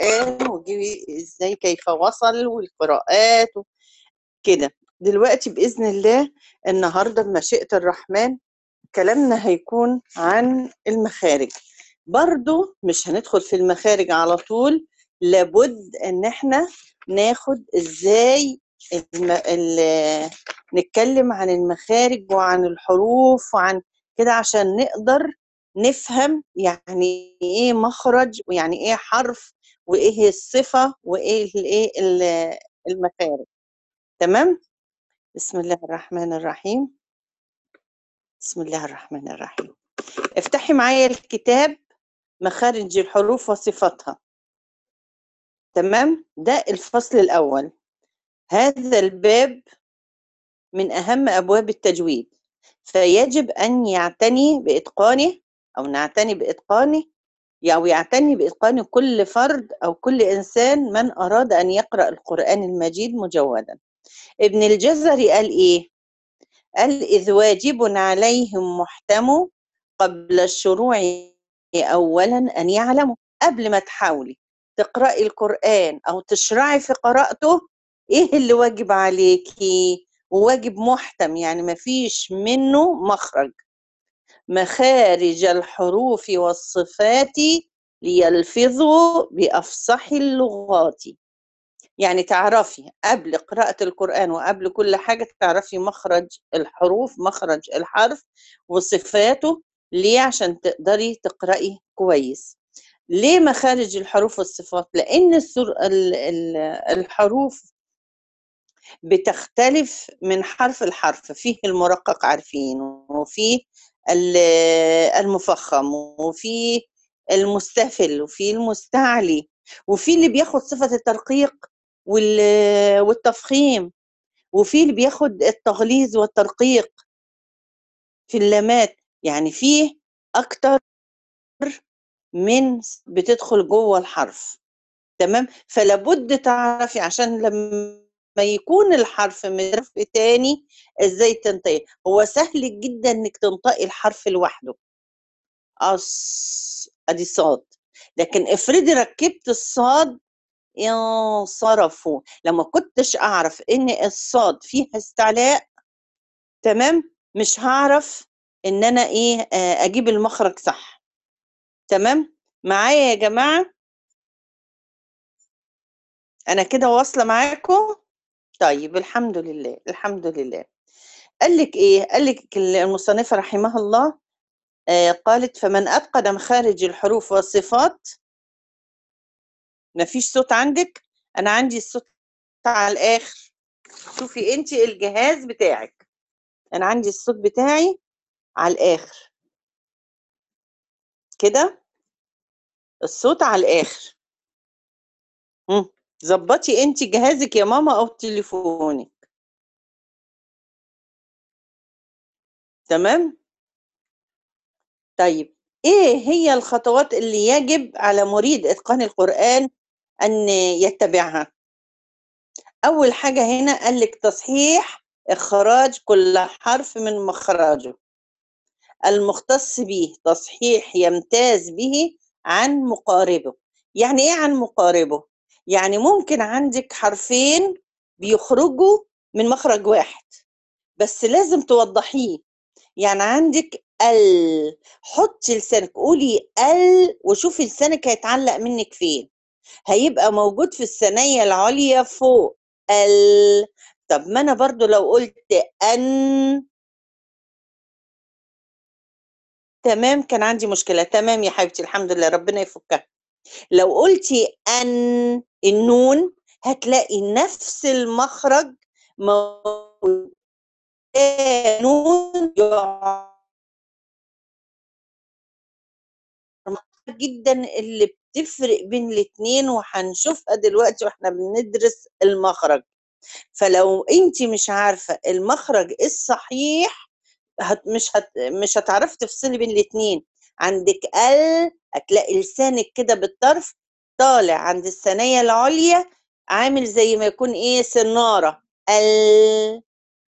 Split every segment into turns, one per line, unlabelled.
القرآن وجي ازاي كيف وصل والقراءات كده دلوقتي بإذن الله النهاردة بمشيئة الرحمن كلامنا هيكون عن المخارج برضو مش هندخل في المخارج على طول لابد ان احنا ناخد ازاي الم... ال... نتكلم عن المخارج وعن الحروف وعن كده عشان نقدر نفهم يعني ايه مخرج ويعني ايه حرف وايه الصفة وايه الايه ال- المخارج تمام بسم الله الرحمن الرحيم بسم الله الرحمن الرحيم افتحي معايا الكتاب مخارج الحروف وصفاتها تمام ده الفصل الأول هذا الباب من أهم أبواب التجويد فيجب أن يعتني بإتقانه أو نعتني بإتقانه أو يعتني بإتقان كل فرد أو كل إنسان من أراد أن يقرأ القرآن المجيد مجودا ابن الجزري قال إيه؟ قال إذ واجب عليهم محتم قبل الشروع أولا أن يعلموا قبل ما تحاولي تقرأي القرآن أو تشرعي في قراءته إيه اللي واجب عليكي وواجب محتم يعني مفيش منه مخرج مخارج الحروف والصفات ليلفظوا بأفصح اللغات يعني تعرفي قبل قراءة القرآن وقبل كل حاجة تعرفي مخرج الحروف مخرج الحرف وصفاته ليه عشان تقدري تقرأي كويس ليه مخارج الحروف والصفات لأن السر... ال... ال... الحروف بتختلف من حرف لحرف فيه المرقق عارفين وفيه ال- المفخم وفيه المستفل وفيه المستعلي وفيه اللي بياخد صفة الترقيق وال- والتفخيم وفيه اللي بياخد التغليظ والترقيق في اللامات يعني فيه أكتر من بتدخل جوه الحرف تمام فلابد تعرفي عشان لما يكون الحرف من حرف تاني ازاي تنطقي هو سهل جدا انك تنطقي الحرف لوحده أص ادي صاد لكن افرضي ركبت الصاد انصرفوا لما كنتش اعرف ان الصاد فيها استعلاء تمام مش هعرف ان انا ايه آه، اجيب المخرج صح تمام معايا يا جماعه انا كده واصله معاكم طيب الحمد لله الحمد لله قال لك ايه قال لك المصنفه رحمها الله آه قالت فمن اتقن مخارج الحروف والصفات مفيش صوت عندك انا عندي الصوت على الاخر شوفي انت الجهاز بتاعك انا عندي الصوت بتاعي على الاخر كده الصوت على الاخر مم. ظبطي انت جهازك يا ماما او تليفونك تمام طيب ايه هي الخطوات اللي يجب على مريد اتقان القرآن ان يتبعها اول حاجة هنا قال لك تصحيح اخراج كل حرف من مخرجه المختص به تصحيح يمتاز به عن مقاربه يعني ايه عن مقاربه يعني ممكن عندك حرفين بيخرجوا من مخرج واحد بس لازم توضحيه يعني عندك ال حطي لسانك قولي ال وشوفي لسانك هيتعلق منك فين هيبقى موجود في الثنايا العليا فوق ال طب ما انا برضو لو قلت ان تمام كان عندي مشكلة تمام يا حبيبتي الحمد لله ربنا يفكها لو قلتي ان النون هتلاقي نفس المخرج موجود نون جدا اللي بتفرق بين الاتنين وهنشوفها دلوقتي واحنا بندرس المخرج فلو انت مش عارفة المخرج الصحيح هت مش هت مش هتعرفي تفصلي بين الاتنين عندك ال هتلاقي لسانك كده بالطرف طالع عند الثنايا العليا عامل زي ما يكون ايه سنارة ال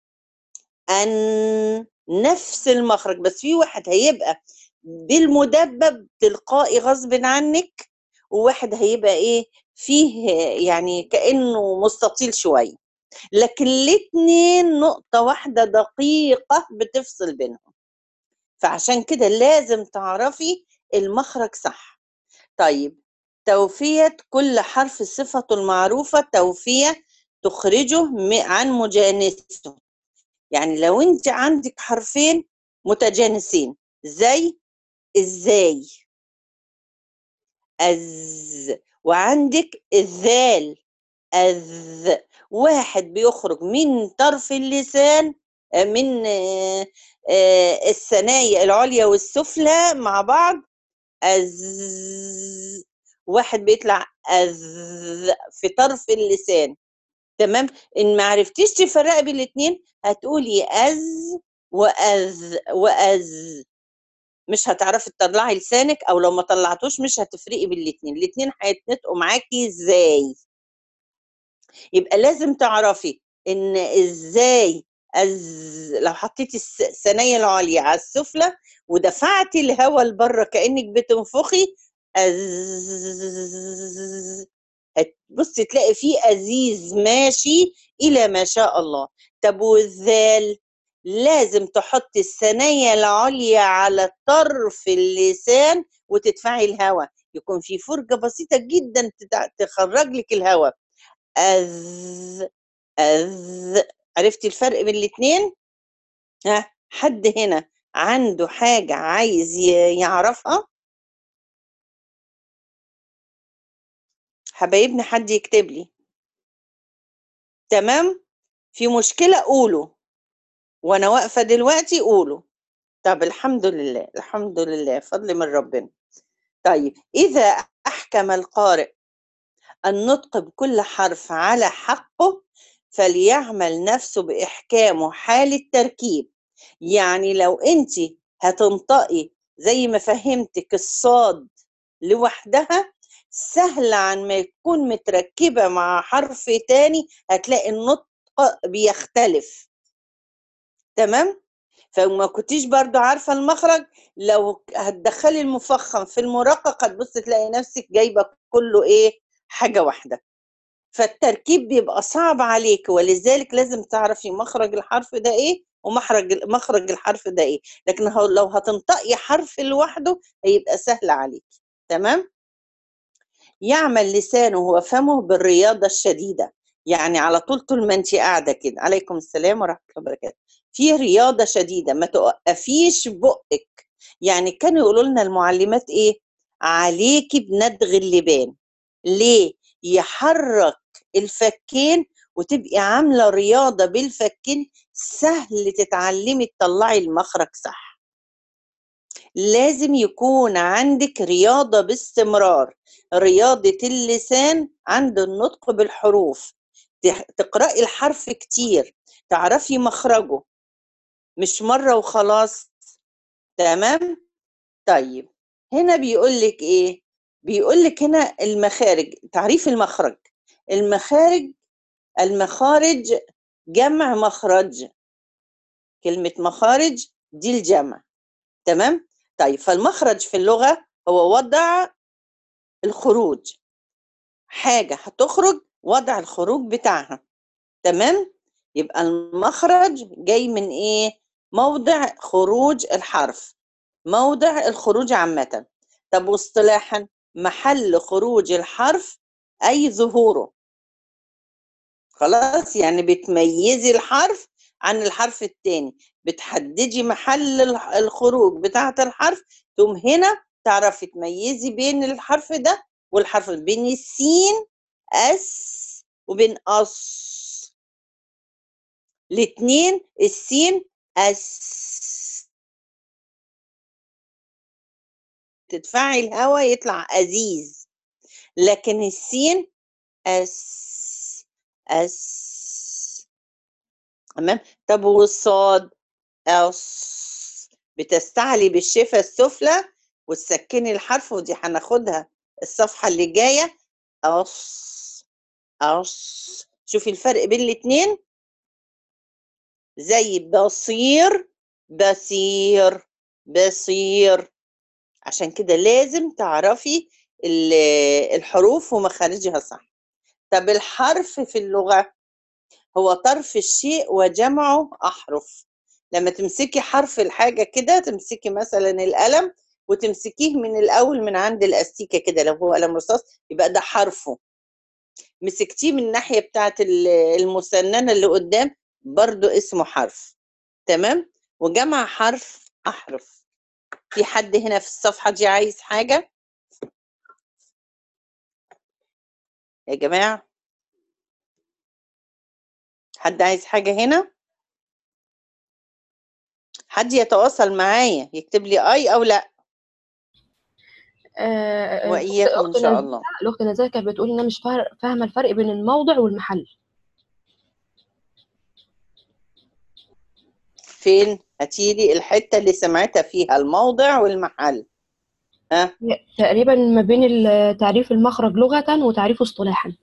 ان نفس المخرج بس في واحد هيبقى بالمدبب تلقائي غصب عنك وواحد هيبقى ايه فيه يعني كانه مستطيل شويه لكن الاتنين نقطه واحده دقيقه بتفصل بينهم فعشان كده لازم تعرفي المخرج صح طيب توفية كل حرف صفته المعروفة توفية تخرجه م- عن مجانسته يعني لو انت عندك حرفين متجانسين زي ازاي أز وعندك الذال أذ واحد بيخرج من طرف اللسان آه، من آه، آه، الثنايا العليا والسفلى مع بعض أز واحد بيطلع أذ في طرف اللسان تمام ان ما عرفتيش تفرقي بين الاثنين هتقولي أز وأذ وأز مش هتعرفي تطلعي لسانك او لو ما طلعتوش مش هتفرقي بين الاثنين الاثنين هيتنطقوا معاكي ازاي يبقى لازم تعرفي ان ازاي أز... لو حطيتي الس- الثنايا العليا على السفلى ودفعتي الهواء لبره كانك بتنفخي أز... بصي تلاقي فيه أزيز ماشي إلى ما شاء الله طب والذال لازم تحطي الثنايا العليا على طرف اللسان وتدفعي الهواء يكون في فرجة بسيطة جدا تتع- تخرج لك الهواء أذ أذ عرفتي الفرق بين الاتنين؟ ها حد هنا عنده حاجة عايز ي- يعرفها؟ حبايبنا حد يكتب لي تمام؟ في مشكلة قولوا وأنا واقفة دلوقتي قولوا طب الحمد لله الحمد لله فضل من ربنا طيب إذا أحكم القارئ النطق بكل حرف على حقه فليعمل نفسه بإحكامه حال التركيب يعني لو أنت هتنطقي زي ما فهمتك الصاد لوحدها سهل عن ما يكون متركبة مع حرف تاني هتلاقي النطق بيختلف تمام فما كنتيش برضو عارفة المخرج لو هتدخلي المفخم في المرقق هتبص تلاقي نفسك جايبة كله ايه حاجة واحدة فالتركيب بيبقى صعب عليك ولذلك لازم تعرفي مخرج الحرف ده ايه ومخرج مخرج الحرف ده ايه لكن هو- لو هتنطقي حرف لوحده هيبقى سهل عليك تمام يعمل لسانه وفمه بالرياضة الشديدة يعني على طول طول ما انت قاعدة كده عليكم السلام ورحمة الله وبركاته في رياضة شديدة ما توقفيش بقك يعني كانوا يقولوا لنا المعلمات ايه عليكي بندغ اللبان ليه يحرك الفكين وتبقي عاملة رياضة بالفكين سهل تتعلمي تطلعي المخرج صح لازم يكون عندك رياضة باستمرار رياضة اللسان عند النطق بالحروف تح- تقرأي الحرف كتير تعرفي مخرجه مش مرة وخلاص تمام طيب هنا بيقول لك ايه بيقول لك هنا المخارج تعريف المخرج المخارج المخارج جمع مخرج كلمة مخارج دي الجمع تمام طيب فالمخرج في اللغة هو وضع الخروج حاجة هتخرج وضع الخروج بتاعها تمام يبقى المخرج جاي من ايه موضع خروج الحرف موضع الخروج عامة طب واصطلاحا محل خروج الحرف أي ظهوره خلاص يعني بتميزي الحرف عن الحرف التاني بتحددي محل الح- الخروج بتاعة الحرف تقوم هنا تعرفي تميزي بين الحرف ده والحرف ده. بين السين اس وبين اس الاتنين السين اس تدفعي الهواء يطلع أزيز لكن السين اس اس تمام طب والصاد أص بتستعلي بالشفة السفلى وتسكني الحرف ودي هناخدها الصفحة اللي جاية أص أص شوفي الفرق بين الاتنين زي بصير بصير بصير عشان كده لازم تعرفي ال- الحروف ومخارجها صح طب الحرف في اللغة هو طرف الشيء وجمعه أحرف لما تمسكي حرف الحاجة كده تمسكي مثلا القلم وتمسكيه من الأول من عند الأستيكة كده لو هو قلم رصاص يبقى ده حرفه مسكتيه من الناحية بتاعت ال- المسننة اللي قدام برضو اسمه حرف تمام وجمع حرف أحرف في حد هنا في الصفحة دي عايز حاجة يا جماعة حد عايز حاجة هنا حد يتواصل معايا يكتب لي اي او لا
آه،
واياكم ان
أخت
شاء
نزيهة-
الله
الأخت نزاهة كانت بتقول إنها مش فار- فاهمة الفرق بين الموضع والمحل
فين هاتيلي الحتة اللي سمعتها فيها الموضع والمحل ها
تقريبا ما بين ال- تعريف المخرج لغة وتعريفه اصطلاحا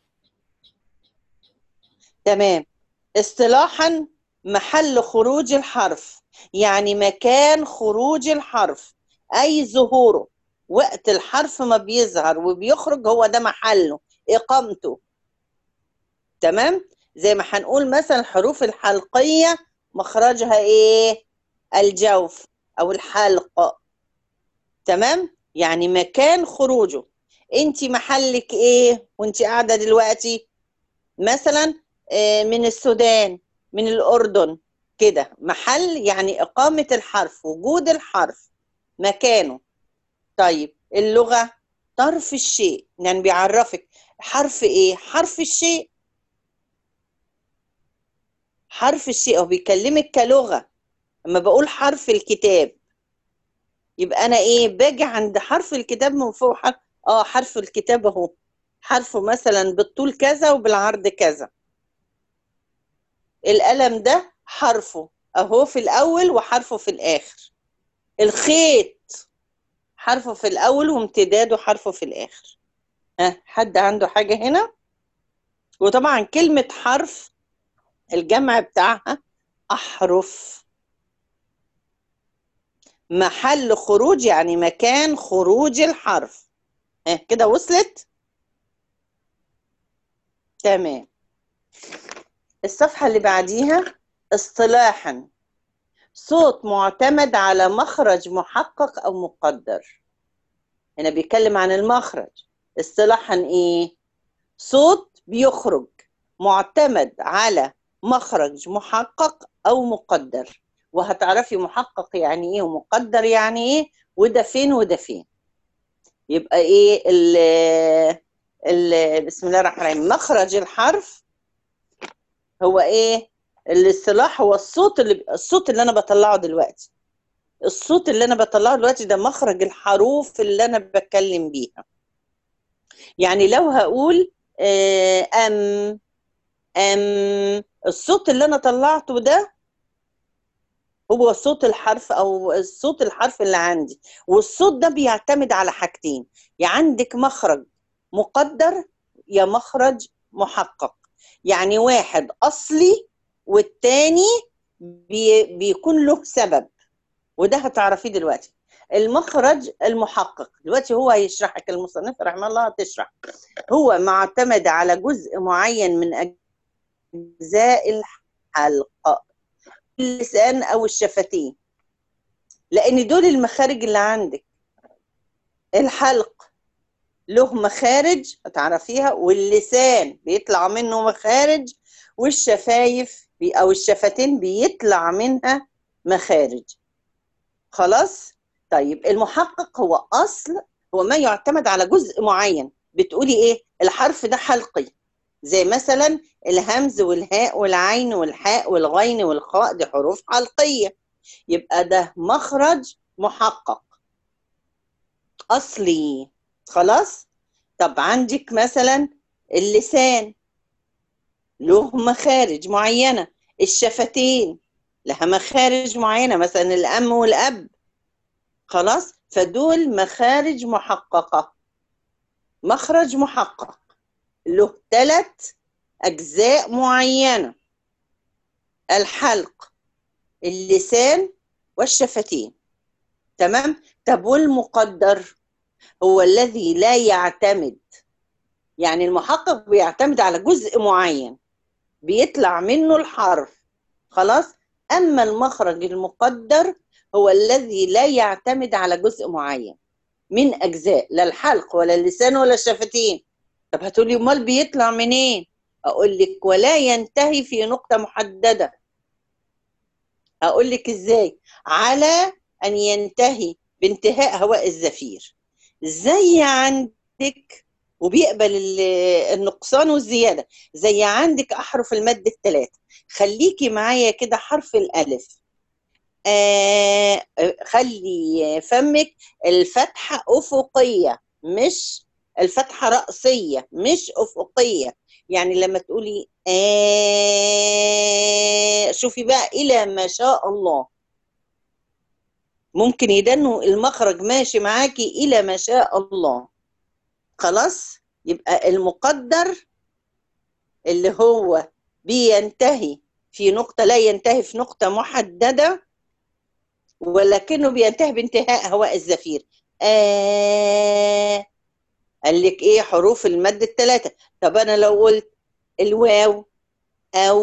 تمام اصطلاحا محل خروج الحرف يعني مكان خروج الحرف اي ظهوره وقت الحرف ما بيظهر وبيخرج هو ده محله اقامته تمام زي ما هنقول مثلا الحروف الحلقية مخرجها ايه الجوف او الحلق تمام يعني مكان خروجه انت محلك ايه وانت قاعدة دلوقتي مثلا آه، من السودان من الأردن كده محل يعني إقامة الحرف وجود الحرف مكانه طيب اللغة طرف الشيء يعني بيعرفك حرف ايه حرف الشيء حرف الشيء هو بيكلمك كلغة لما بقول حرف الكتاب يبقى انا ايه باجي عند حرف الكتاب من فوق حرف اه حرف الكتاب اهو حرفه مثلا بالطول كذا وبالعرض كذا القلم ده حرفه اهو في الاول وحرفه في الاخر الخيط حرفه في الاول وامتداده حرفه في الاخر ها حد عنده حاجة هنا وطبعا كلمة حرف الجمع بتاعها احرف محل خروج يعني مكان خروج الحرف ها كده وصلت تمام الصفحة اللي بعديها اصطلاحا صوت معتمد على مخرج محقق أو مقدر هنا بيتكلم عن المخرج اصطلاحا ايه صوت بيخرج معتمد على مخرج محقق أو مقدر وهتعرفي محقق يعني ايه ومقدر يعني ايه وده فين وده فين يبقى ايه ال ال بسم الله الرحمن الرحيم مخرج الحرف هو ايه الاصطلاح هو الصوت اللي الصوت اللي انا بطلعه دلوقتي الصوت اللي انا بطلعه دلوقتي ده مخرج الحروف اللي انا بتكلم بيها يعني لو هقول آه، ام ام الصوت اللي انا طلعته ده هو صوت الحرف او الصوت الحرف اللي عندي والصوت ده بيعتمد على حاجتين يا عندك مخرج مقدر يا مخرج محقق يعني واحد اصلي والتاني بي بيكون له سبب وده هتعرفيه دلوقتي المخرج المحقق دلوقتي هو هيشرحك المصنف رحمه الله هتشرح هو معتمد على جزء معين من اجزاء الحلقه اللسان او الشفتين لان دول المخارج اللي عندك الحلق له مخارج هتعرفيها واللسان بيطلع منه مخارج والشفايف بي او الشفتين بيطلع منها مخارج خلاص طيب المحقق هو اصل هو ما يعتمد على جزء معين بتقولي ايه الحرف ده حلقي زي مثلا الهمز والهاء والعين والحاء والغين والخاء دي حروف حلقية يبقى ده مخرج محقق أصلي خلاص طب عندك مثلا اللسان له مخارج معينة الشفتين لها مخارج معينة مثلا الأم والأب خلاص فدول مخارج محققة مخرج محقق له ثلاث أجزاء معينة الحلق اللسان والشفتين تمام طب والمقدر هو الذي لا يعتمد يعني المحقق بيعتمد على جزء معين بيطلع منه الحرف خلاص أما المخرج المقدر هو الذي لا يعتمد على جزء معين من أجزاء لا الحلق ولا اللسان ولا الشفتين طب هتقولي أمال بيطلع منين؟ أقول لك ولا ينتهي في نقطة محددة أقول لك إزاي؟ على أن ينتهي بانتهاء هواء الزفير زي عندك وبيقبل ال- النقصان والزيادة زي عندك أحرف المد الثلاثة خليكي معايا كده حرف الألف آه خلي فمك الفتحة أفقية مش الفتحة رأسية مش أفقية يعني لما تقولي آه شوفي بقى إلى ما شاء الله ممكن يدنوا المخرج ماشي معاكي إلى ما شاء الله خلاص يبقى المقدر اللي هو بينتهي في نقطة لا ينتهي في نقطة محددة ولكنه بينتهي بانتهاء هواء الزفير آه قال لك ايه حروف المد الثلاثة طب انا لو قلت الواو او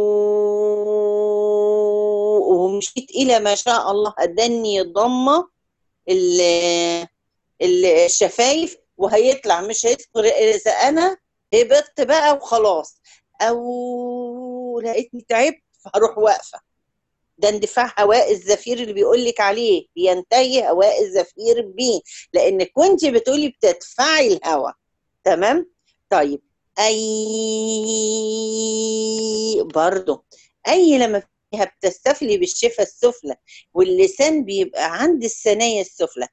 ومشيت الى ما شاء الله اداني ضمه ال- ال- الشفايف وهيطلع مش هيذكر اذا انا هبطت بقى وخلاص او لقيتني تعبت فهروح واقفه ده اندفاع هواء الزفير اللي بيقول لك عليه بينتهي هواء الزفير بيه لانك وانت بتقولي بتدفعي الهواء تمام طيب اي برضه اي لما فيها بتستفلي بالشفه السفلى واللسان بيبقى عند الثنايا السفلى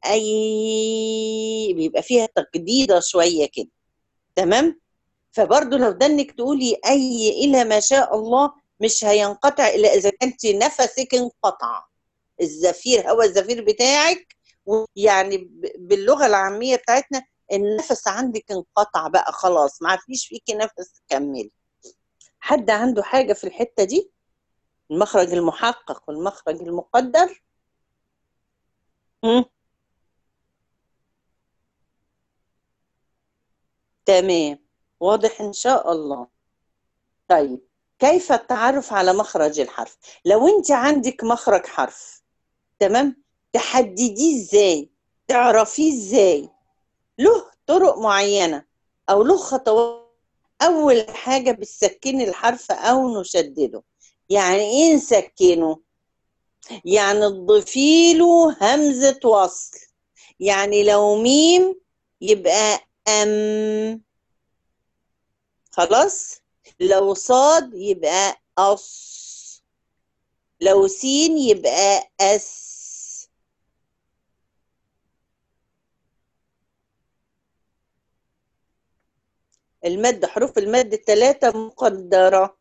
اي بيبقى فيها تجديده شويه كده تمام فبرضه لو ده انك تقولي اي الى ما شاء الله مش هينقطع الا اذا كنت نفسك انقطع الزفير هو الزفير بتاعك يعني ب- باللغه العاميه بتاعتنا النفس عندك انقطع بقى خلاص ما فيش فيكي نفس تكملي حد عنده حاجه في الحته دي المخرج المحقق والمخرج المقدر مم. تمام واضح ان شاء الله طيب كيف التعرف على مخرج الحرف لو انت عندك مخرج حرف تمام تحدديه ازاي تعرفيه ازاي له طرق معينة او له خطوات اول حاجة بتسكني الحرف او نشدده يعني ايه نسكنه يعني تضيفي له همزة وصل يعني لو ميم يبقى ام خلاص لو صاد يبقى أص لو سين يبقى أس المد حروف المد الثلاثة مقدرة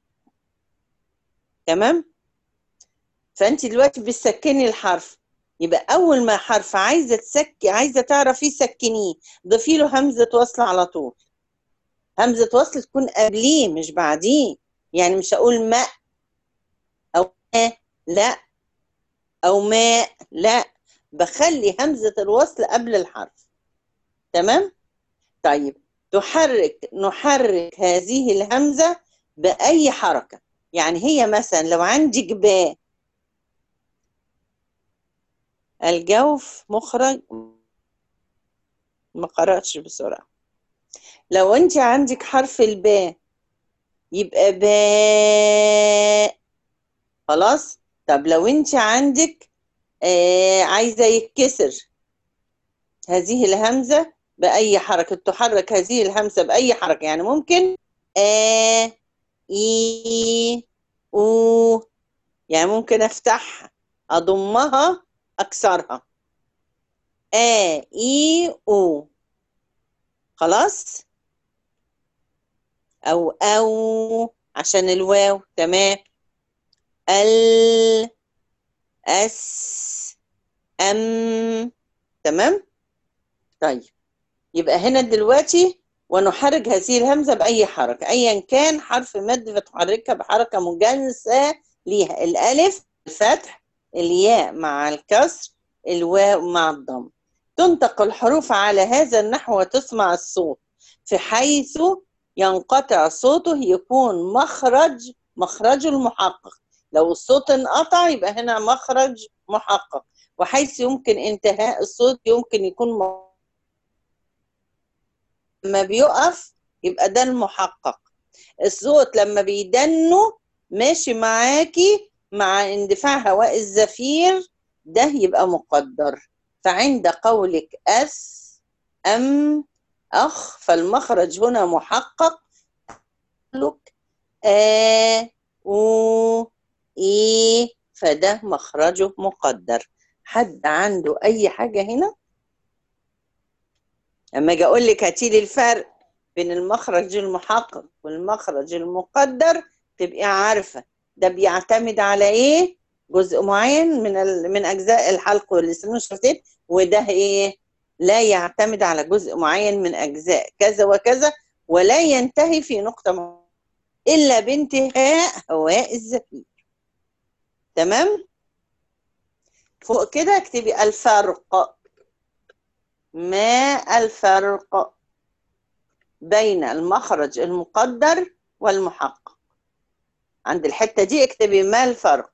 تمام فأنت دلوقتي بتسكني الحرف يبقى أول ما حرف عايزة تسكي عايزة تعرفيه سكنيه ضيفي له همزة وصل على طول همزة وصل تكون قبليه مش بعديه يعني مش هقول ماء أو ماء لا أو ماء لا بخلي همزة الوصل قبل الحرف تمام طيب تحرك نحرك هذه الهمزة بأي حركة يعني هي مثلا لو عندك باء الجوف مخرج ما قرأتش بسرعة لو انت عندك حرف الباء يبقى باء خلاص طب لو انت عندك آه عايزة يتكسر هذه الهمزة بأي حركة تحرك هذه الهمزة بأي حركة يعني ممكن آ إي أو يعني ممكن أفتحها أضمها أكسرها آ إي أو خلاص أو أو عشان الواو تمام ال أس أم تمام طيب يبقى هنا دلوقتي ونحرك هذه الهمزة بأي حركة أيا كان حرف مد فتحركها بحركة مجانسة ليها الألف الفتح الياء مع الكسر الواو مع الضم تنطق الحروف على هذا النحو وتسمع الصوت في حيث ينقطع صوته يكون مخرج مخرجه المحقق لو الصوت انقطع يبقى هنا مخرج محقق وحيث يمكن انتهاء الصوت يمكن يكون م... لما بيقف يبقى ده المحقق الصوت لما بيدنه ماشي معاكي مع اندفاع هواء الزفير ده يبقى مقدر فعند قولك أس أم أخ فالمخرج هنا محقق لك آ و إي فده مخرجه مقدر حد عنده أي حاجة هنا لما أجي أقول لك هاتي لي الفرق بين المخرج المحقق والمخرج المقدر تبقي عارفة ده بيعتمد على إيه جزء معين من ال... من أجزاء الحلق واللسان والشفتين وده إيه لا يعتمد على جزء معين من أجزاء كذا وكذا ولا ينتهي في نقطة معينة إلا بانتهاء هواء الزفير تمام فوق كده اكتبي الفرق ما الفرق بين المخرج المقدر والمحقق عند الحتة دي اكتبي ما الفرق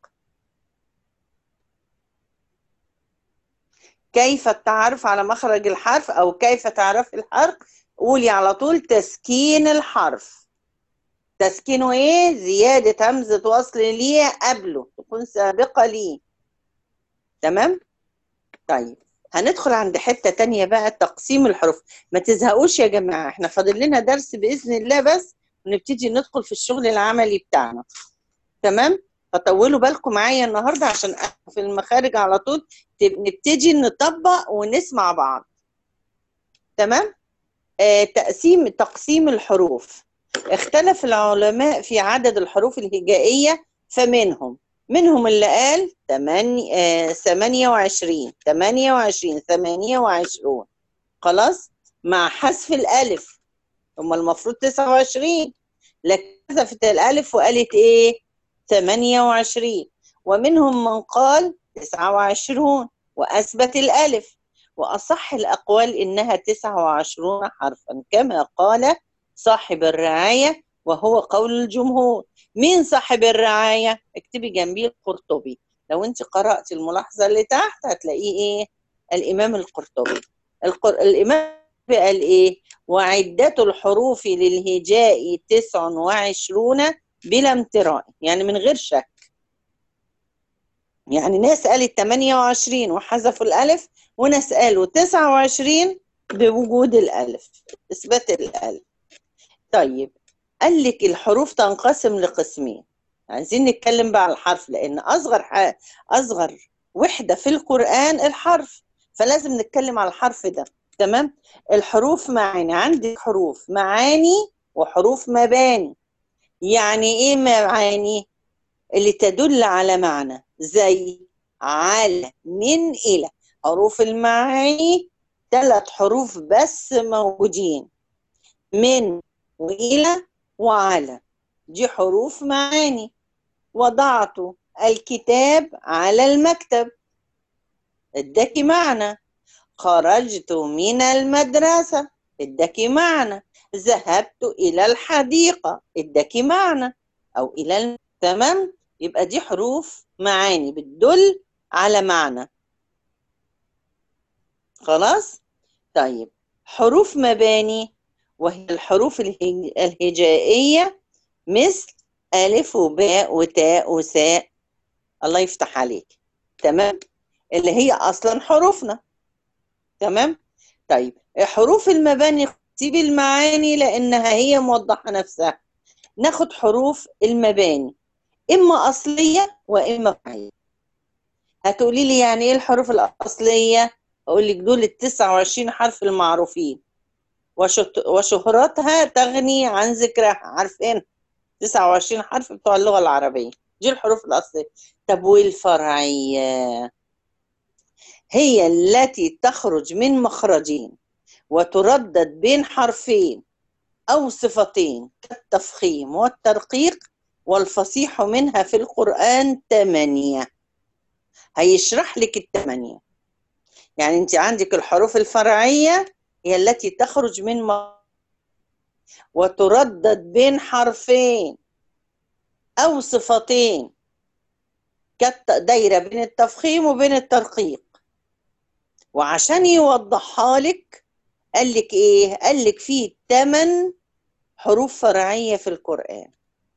كيف التعرف على مخرج الحرف أو كيف تعرفي الحرف قولي على طول تسكين الحرف تسكينه ايه زيادة همزة وصل ليه قبله تكون سابقة ليه تمام طيب هندخل عند حتة تانية بقى تقسيم الحروف ما تزهقوش يا جماعة احنا فاضل لنا درس بإذن الله بس ونبتدي ندخل في الشغل العملي بتاعنا تمام فطولوا بالكم معايا النهاردة عشان في المخارج على طول نبتدي نطبق ونسمع بعض تمام آه تقسيم تقسيم الحروف اختلف العلماء في عدد الحروف الهجائية فمنهم منهم اللي قال 8 28 28 28 خلاص مع حذف الالف هم المفروض 29 لكن حذفت الالف وقالت ايه 28 ومنهم من قال 29 واثبت الالف واصح الاقوال انها 29 حرفا كما قال صاحب الرعايه وهو قول الجمهور مين صاحب الرعاية؟ اكتبي جنبيه القرطبي لو انت قرأت الملاحظة اللي تحت هتلاقيه ايه؟ الإمام القرطبي القر... الإمام قال ايه؟ وعدة الحروف للهجاء تسع وعشرون بلا امتراء يعني من غير شك يعني ناس قالت 28 وحذفوا الألف وناس قالوا 29 بوجود الألف إثبات الألف طيب قال لك الحروف تنقسم لقسمين عايزين نتكلم بقى على الحرف لان اصغر ح... اصغر وحده في القران الحرف فلازم نتكلم على الحرف ده تمام الحروف معاني عندك حروف معاني وحروف مباني يعني ايه معاني اللي تدل على معنى زي على من الى حروف المعاني ثلاث حروف بس موجودين من والى وعلى دي حروف معاني وضعت الكتاب على المكتب اداكي معنى خرجت من المدرسة اداكي معنى ذهبت إلى الحديقة اداكي معنى أو إلى الم... تمام يبقى دي حروف معاني بتدل على معنى خلاص طيب حروف مباني وهي الحروف الهجائية مثل ألف وباء وتاء وساء الله يفتح عليك تمام اللي هي أصلا حروفنا تمام طيب حروف المباني سيبي المعاني لأنها هي موضحة نفسها ناخد حروف المباني إما أصلية وإما فعلية هتقولي لي يعني إيه الحروف الأصلية أقول لك دول ال 29 حرف المعروفين وشهرتها تغني عن ذكرها عارفين 29 حرف بتوع اللغة العربية دي الحروف الأصلية طب والفرعية هي التي تخرج من مخرجين وتردد بين حرفين أو صفتين كالتفخيم والترقيق والفصيح منها في القرآن ثمانية هيشرح لك الثمانية يعني انت عندك الحروف الفرعية هي التي تخرج من م... وتردد بين حرفين أو صفتين دايرة بين التفخيم وبين الترقيق وعشان يوضحها لك قال لك ايه قال لك فيه ثمان حروف فرعية في القرآن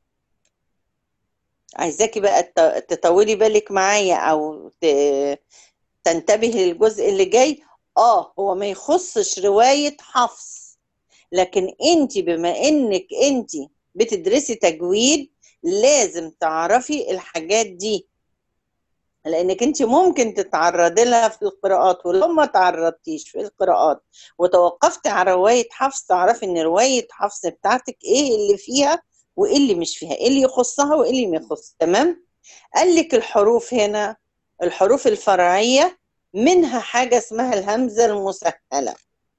عايزاكي بقى تطولي بالك معايا او تنتبهي للجزء اللي جاي اه هو ما يخصش رواية حفص لكن انت بما انك انت بتدرسي تجويد لازم تعرفي الحاجات دي لانك انت ممكن تتعرضي لها في القراءات ولو ما تعرضتيش في القراءات وتوقفتي على روايه حفص تعرفي ان روايه حفص بتاعتك ايه اللي فيها وايه اللي مش فيها ايه اللي يخصها وايه اللي ما يخص تمام قال لك الحروف هنا الحروف الفرعيه منها حاجه اسمها الهمزه المسهله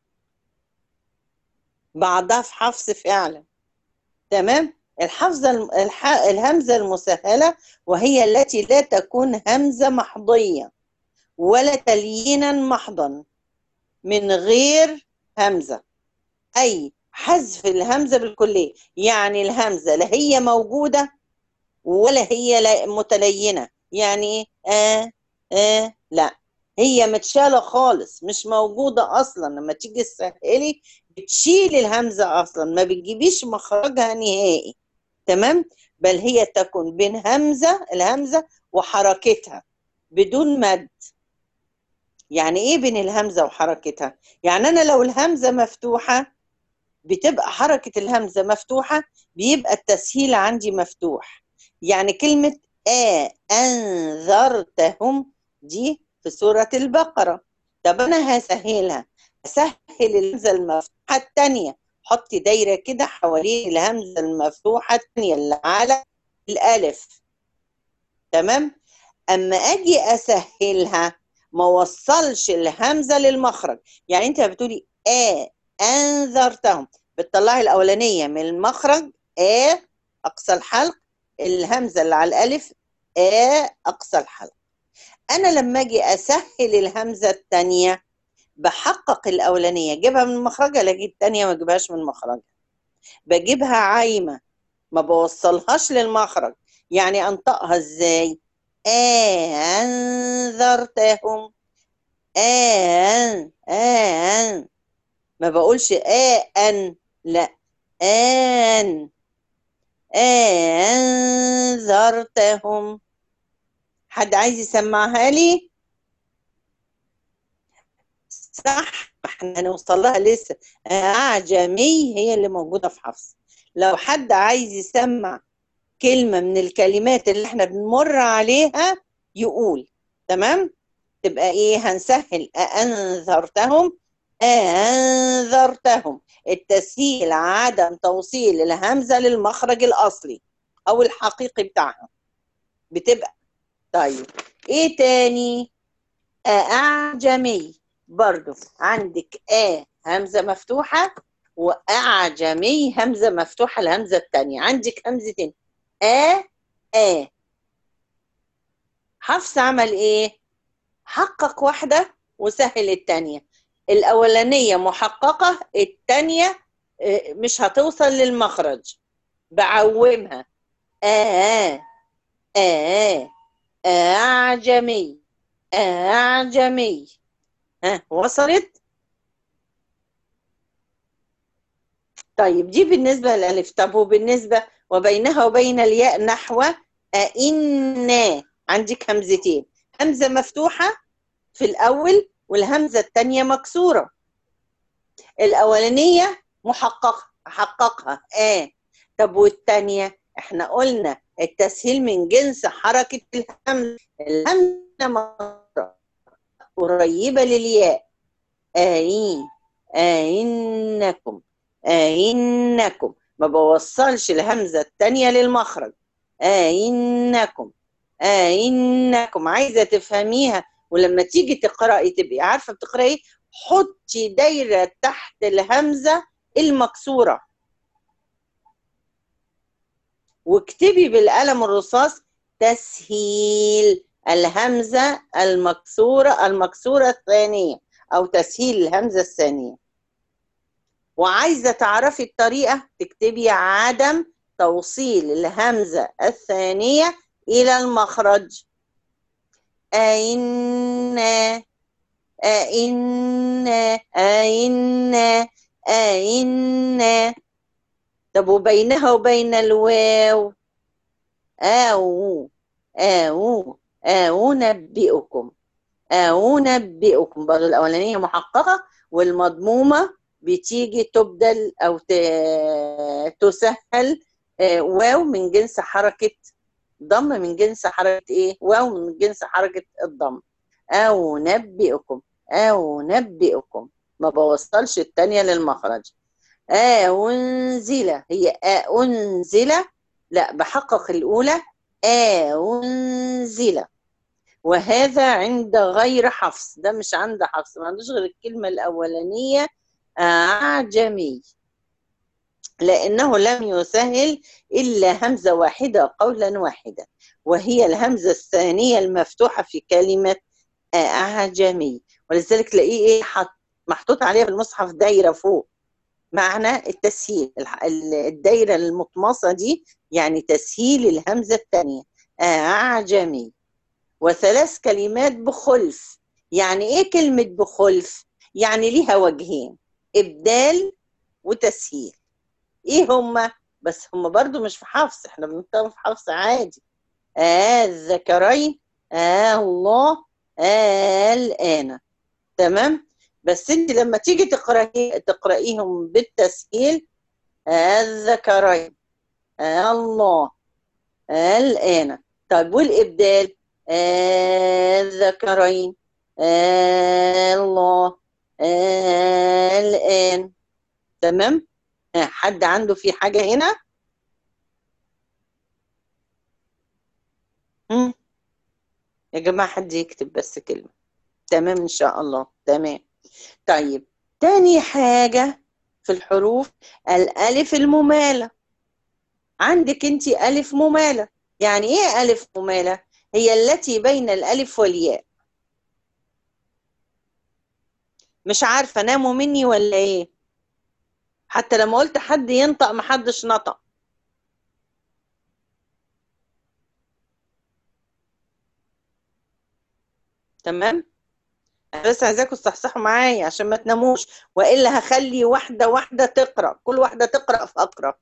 بعضها في حفص فعلا تمام الحفظة الح... الهمزة المسهلة وهي التي لا تكون همزة محضية ولا تليينا محضا من غير همزة أي حذف الهمزة بالكلية يعني الهمزة لا هي موجودة ولا هي لا متلينة يعني آه آه لا هي متشالة خالص مش موجودة أصلا لما تيجي تسهلي بتشيل الهمزة أصلا ما بتجيبيش مخرجها نهائي تمام بل هي تكون بين همزة الهمزة وحركتها بدون مد يعني ايه بين الهمزة وحركتها يعني انا لو الهمزة مفتوحة بتبقى حركة الهمزة مفتوحة بيبقى التسهيل عندي مفتوح يعني كلمة آ أنذرتهم دي في سورة البقرة طب أنا هسهلها أسهل الهمزة المفتوحة الثانية حطي دايرة كده حوالين الهمزة المفتوحة الثانية اللي على الألف تمام أما أجي أسهلها ما وصلش الهمزة للمخرج يعني أنت بتقولي آ أنذرتهم بتطلعي الأولانية من المخرج آ أقصى الحلق الهمزة اللي على الألف آ أقصى الحلق أنا لما أجي أسهل الهمزة الثانية بحقق الاولانيه اجيبها من مخرجها لا اجيب الثانيه ما اجيبهاش من مخرجها بجيبها عايمه ما بوصلهاش للمخرج يعني انطقها ازاي آه انذرتهم آن آن ما بقولش آه أن لا آن أنذرتهم حد عايز يسمعها لي صح احنا هنوصل لها لسه اعجمي هي اللي موجوده في حفص لو حد عايز يسمع كلمه من الكلمات اللي احنا بنمر عليها يقول تمام تبقى ايه هنسهل انذرتهم انذرتهم التسهيل عدم توصيل الهمزه للمخرج الاصلي او الحقيقي بتاعها بتبقى طيب ايه تاني اعجمي برضو عندك آ همزة مفتوحة وأعجمي همزة مفتوحة الهمزة الثانية عندك همزتين آ آ حفص عمل إيه؟ حقق واحدة وسهل الثانية الأولانية محققة الثانية مش هتوصل للمخرج بعومها آ آ أعجمي أعجمي ها وصلت طيب دي بالنسبة للألف طب وبالنسبة وبينها وبين الياء نحو أئنا عندك همزتين همزة مفتوحة في الأول والهمزة الثانية مكسورة الأولانية محققة حققها آه طب والثانية احنا قلنا التسهيل من جنس حركة الهمزة الهمزة قريبة للياء آين آئنكم آئنكم ما بوصلش الهمزة التانية للمخرج آئنكم آئنكم عايزة تفهميها ولما تيجي تقرأي تبقي عارفة بتقرأي ايه حطي دايرة تحت الهمزة المكسورة واكتبي بالقلم الرصاص تسهيل الهمزة المكسورة المكسورة الثانية أو تسهيل الهمزة الثانية وعايزة تعرفي الطريقة تكتبي عدم توصيل الهمزة الثانية إلى المخرج أئن أئن أئن أئن طب وبينها وبين الواو أو أو أو نبئكم أو نبئكم برضه الأولانية محققة والمضمومة بتيجي تبدل أو ت- تسهل آه، واو من جنس حركة ضم من جنس حركة إيه؟ واو من جنس حركة الضم أو نبئكم أو نبئكم ما بوصلش التانية للمخرج أنزل هي أنزل لا بحقق الأولى أنزل وهذا عند غير حفص ده مش عند حفص ما عندوش غير الكلمة الأولانية أعجمي لأنه لم يسهل إلا همزة واحدة قولا واحدا وهي الهمزة الثانية المفتوحة في كلمة أعجمي ولذلك تلاقيه إيه حط محطوط عليها في المصحف دايرة فوق معنى التسهيل الح- ال- الدايرة المطمسة دي يعني تسهيل الهمزة الثانية أعجمي وثلاث كلمات بخلف يعني إيه كلمة بخلف؟ يعني ليها وجهين إبدال وتسهيل إيه هما؟ بس هما برضو مش في حفص إحنا بنطلع في حفص عادي آه الذكرين آه الله آه الآن تمام؟ بس انت لما تيجي تقرأي تقرأيهم بالتسهيل آه الذكرين آه الله آه الآن طيب والإبدال آه الذكرين آه الله آه الآن تمام آه حد عنده في حاجة هنا مم. يا جماعة حد يكتب بس كلمة تمام إن شاء الله تمام طيب تاني حاجة في الحروف الألف الممالة عندك انت ألف ممالة يعني ايه ألف ممالة هي التي بين الألف والياء مش عارفة ناموا مني ولا ايه حتى لما قلت حد ينطق محدش نطق تمام أنا بس عايزاكم تصحصحوا معايا عشان ما تناموش والا هخلي واحده واحده تقرا كل واحده تقرا فاقرا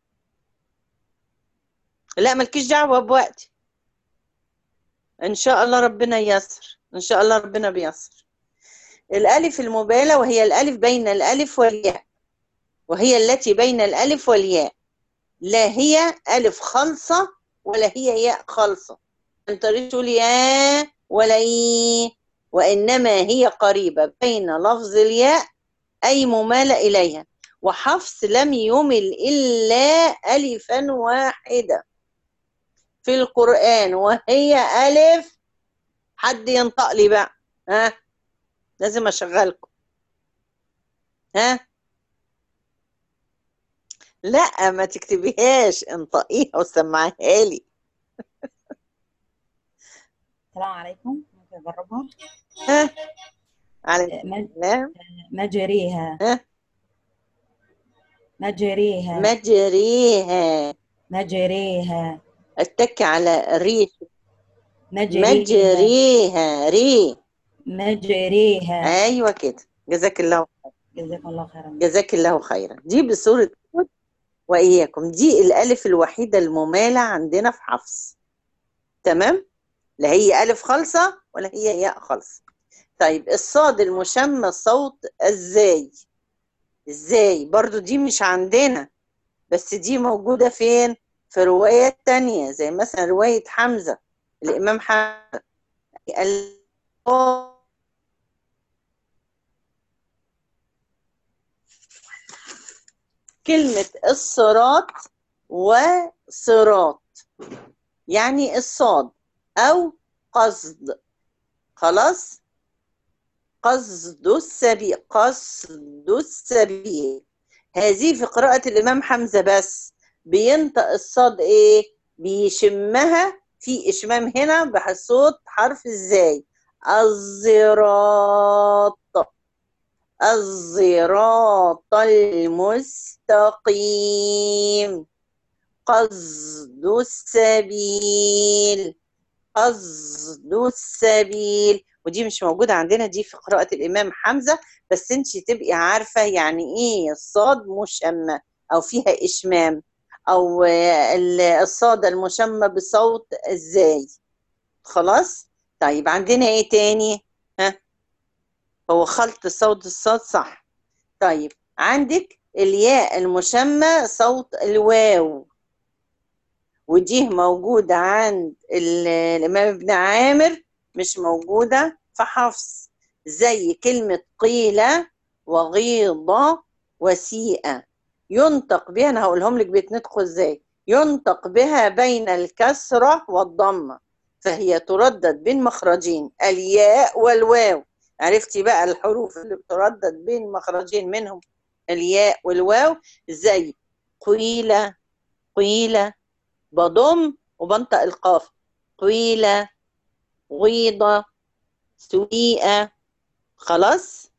لا مالكيش دعوه بوقتي ان شاء الله ربنا ييسر ان شاء الله ربنا بيسر الالف المبالة وهي الالف بين الالف والياء وهي التي بين الالف والياء لا هي الف خالصه ولا هي ياء خالصه انت تقول يا ولا إيه وانما هي قريبه بين لفظ الياء اي ممال اليها وحفص لم يمل الا الفا واحده في القرآن وهي ألف حد ينطق لي بقى ها لازم أشغلكم ها لا ما تكتبيهاش انطقيها وسمعيها لي
السلام عليكم ممكن أجربها
ها على
مج-
السلام
مجريها
ها
مجريها
مجريها
مجريها
اتك على الريش
مجريها
مجريها ري
مجريها
ايوه كده جزاك الله
جزاك الله خيرا
جزاك الله خيرا دي بصورة هود وإياكم دي الألف الوحيدة الممالة عندنا في حفص تمام لا هي ألف خالصة ولا هي ياء خالصة طيب الصاد المشمى صوت ازاي ازاي برضو دي مش عندنا بس دي موجودة فين في روايات تانية زي مثلا رواية حمزة الإمام حمزة ال- كلمة الصراط وصراط يعني الصاد أو قصد خلاص قصد السبيل قصد السبيل هذه في قراءة الإمام حمزة بس بينطق الصاد إيه بيشمها في إشمام هنا بصوت حرف ازاي الزراط الصراط المستقيم قصد السبيل قصد السبيل ودي مش موجودة عندنا دي في قراءة الإمام حمزة بس انت تبقي عارفة يعني ايه الصاد مشمة أو فيها إشمام أو ال- الصاد المشمة بصوت ازاي خلاص طيب عندنا ايه تاني ها هو خلط صوت الصاد صح طيب عندك الياء المشمة صوت الواو ودي موجودة عند ال- الإمام ابن عامر مش موجودة في حفص زي كلمة قيل وغيض وسيئة ينطق بها أنا هقولهم لك بيتنطقوا إزاي ينطق بها بين الكسرة والضمة فهي تردد بين مخرجين الياء والواو عرفتي بقى الحروف اللي بتردد بين مخرجين منهم الياء والواو زي قيل قيل بضم وبنطق القاف قيل غيضة سويئة خلاص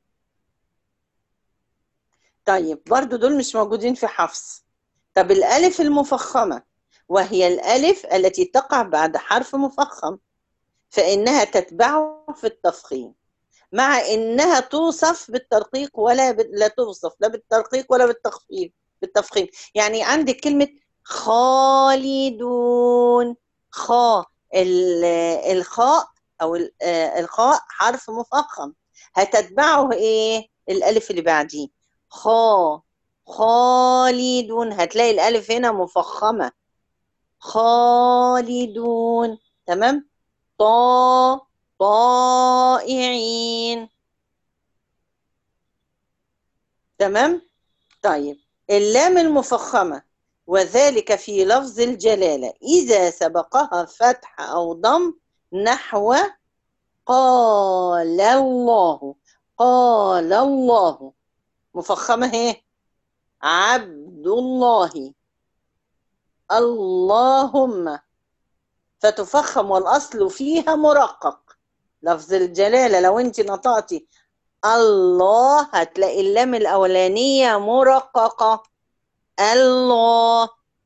طيب برضو دول مش موجودين في حفص طب الألف المفخمة وهي الألف التي تقع بعد حرف مفخم فإنها تتبعه في التفخيم مع إنها توصف بالترقيق ولا ب... لا توصف لا بالترقيق ولا بالتخفيف بالتفخيم يعني عندك كلمة خالدون خا ال- الخاء أو ال- آه، الخاء حرف مفخم هتتبعه إيه الألف اللي بعديه خا خالدون هتلاقي الألف هنا مفخمة خالدون تمام طا طائعين تمام طيب اللام المفخمة وذلك في لفظ الجلالة إذا سبقها فتح أو ضم نحو قال الله قال الله مفخمة هي عبد الله اللهم فتفخم والأصل فيها مرقق لفظ الجلالة لو انت نطقتي الله هتلاقي اللام الأولانية مرققة الله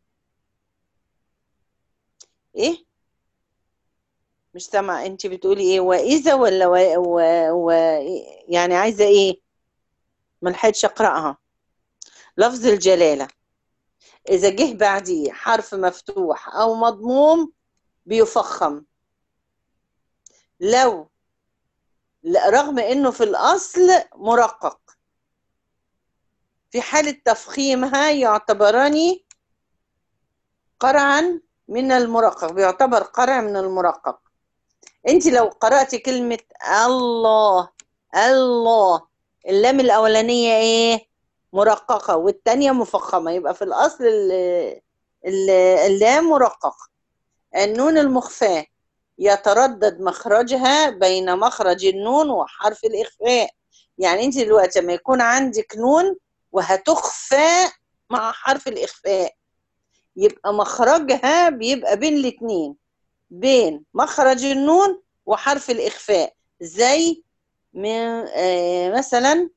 ايه مش سامعة انت بتقولي ايه وإذا ولا و... و... و... يعني عايزة ايه ملحقتش اقرأها لفظ الجلالة إذا جه بعديه حرف مفتوح أو مضموم بيفخم لو لا- رغم إنه في الأصل مرقق في حالة تفخيمها يعتبران قرعا من المرقق بيعتبر قرع من المرقق انت لو قرأت كلمة الله الله اللام الأولانية ايه مرققة والتانية مفخمة يبقى في الأصل ال- ال- اللام مرققة النون المخفاة يتردد مخرجها بين مخرج النون وحرف الإخفاء يعني انت دلوقتي لما يكون عندك نون وهتخفى مع حرف الإخفاء يبقى مخرجها بيبقى بين الاتنين بين مخرج النون وحرف الإخفاء زي من آه مثلا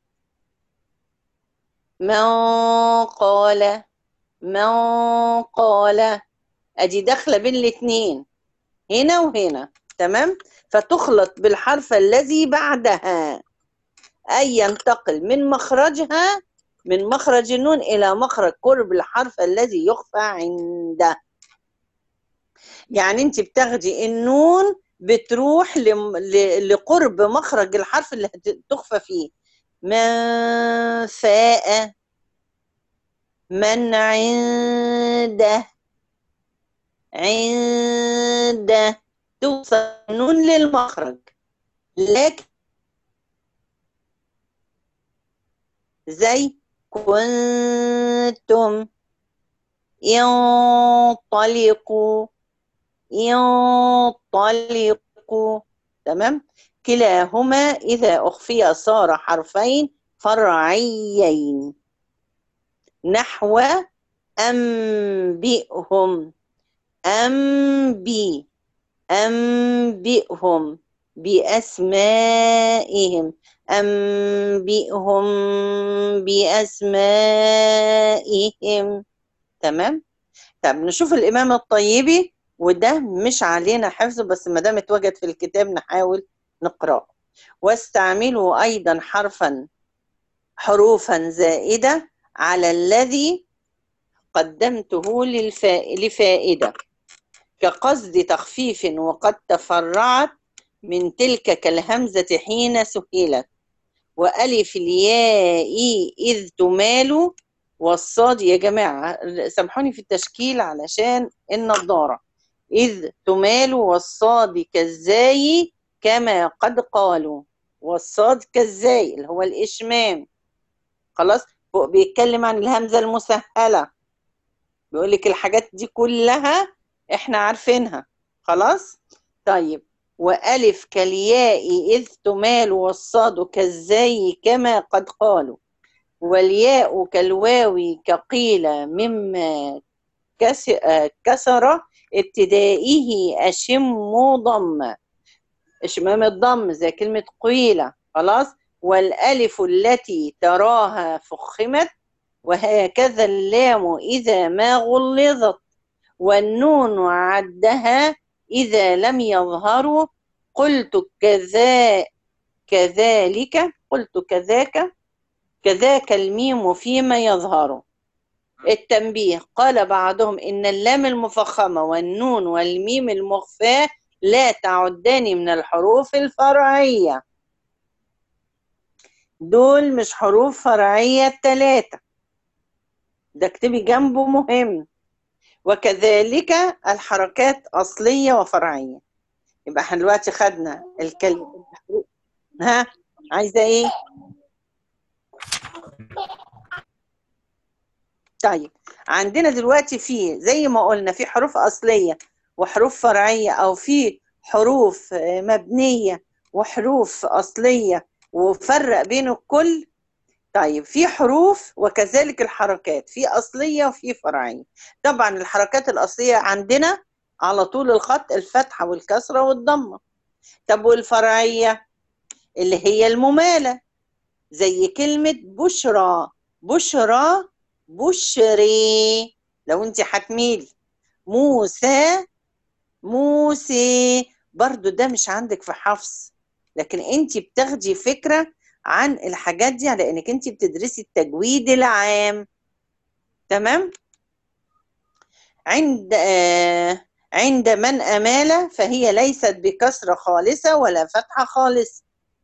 من قال من قال ادي داخله بين الاتنين هنا وهنا تمام فتخلط بالحرف الذي بعدها اي ينتقل من مخرجها من مخرج النون الى مخرج قرب الحرف الذي يخفى عنده يعني انت بتاخدي النون بتروح لم- ل- لقرب مخرج الحرف اللي هتخفى فيه من فاء من عنده عنده توصل النون للمخرج لكن زي كنتم ينطلقوا ينطلقوا تمام كلاهما إذا أخفي صار حرفين فرعيين نحو أنبئهم أنبي أنبئهم بأسمائهم أنبئهم بأسمائهم تمام طب نشوف الإمام الطيبي وده مش علينا حفظه بس ما دام اتوجد في الكتاب نحاول نقرأه واستعملوا أيضا حرفا حروفا زائدة على الذي قدمته للفا... لفائدة كقصد تخفيف وقد تفرعت من تلك كالهمزة حين سهلت وألف الياء إذ تمال والصاد يا جماعة سامحوني في التشكيل علشان النضارة إذ تمال والصاد كالزاي كما قد قالوا والصاد كالزاي اللي هو الإشمام خلاص فوق بيتكلم عن الهمزة المسهلة بيقول لك الحاجات دي كلها احنا عارفينها خلاص طيب وألف كالياء إذ تمال والصاد كالزاي كما قد قالوا والياء كالواو كقيل مما كسر ابتدائه أشم ضم إشمام الضم زي كلمة قيلة خلاص والألف التي تراها فخمت وهكذا اللام إذا ما غلظت والنون عدها إذا لم يظهروا قلت كذا كذلك قلت كذاك كذاك الميم فيما يظهر التنبيه قال بعضهم إن اللام المفخمة والنون والميم المخفاة لا تعدان من الحروف الفرعية دول مش حروف فرعية التلاتة ده اكتبي جنبه مهم وكذلك الحركات أصلية وفرعية يبقى احنا دلوقتي خدنا الكلمة ها عايزة ايه؟ طيب عندنا دلوقتي في زي ما قلنا في حروف أصلية وحروف فرعية أو في حروف مبنية وحروف أصلية وفرق بين الكل طيب في حروف وكذلك الحركات في أصلية وفي فرعية طبعا الحركات الأصلية عندنا على طول الخط الفتحة والكسرة والضمة طب والفرعية اللي هي الممالة زي كلمة بشرى بشرى بشري لو انت هتميلي موسى موسى برضو ده مش عندك في حفظ لكن انت بتاخدي فكرة عن الحاجات دي على انك انت بتدرسي التجويد العام تمام عند آه عند من أمال فهي ليست بكسرة خالصة ولا فتحة خالص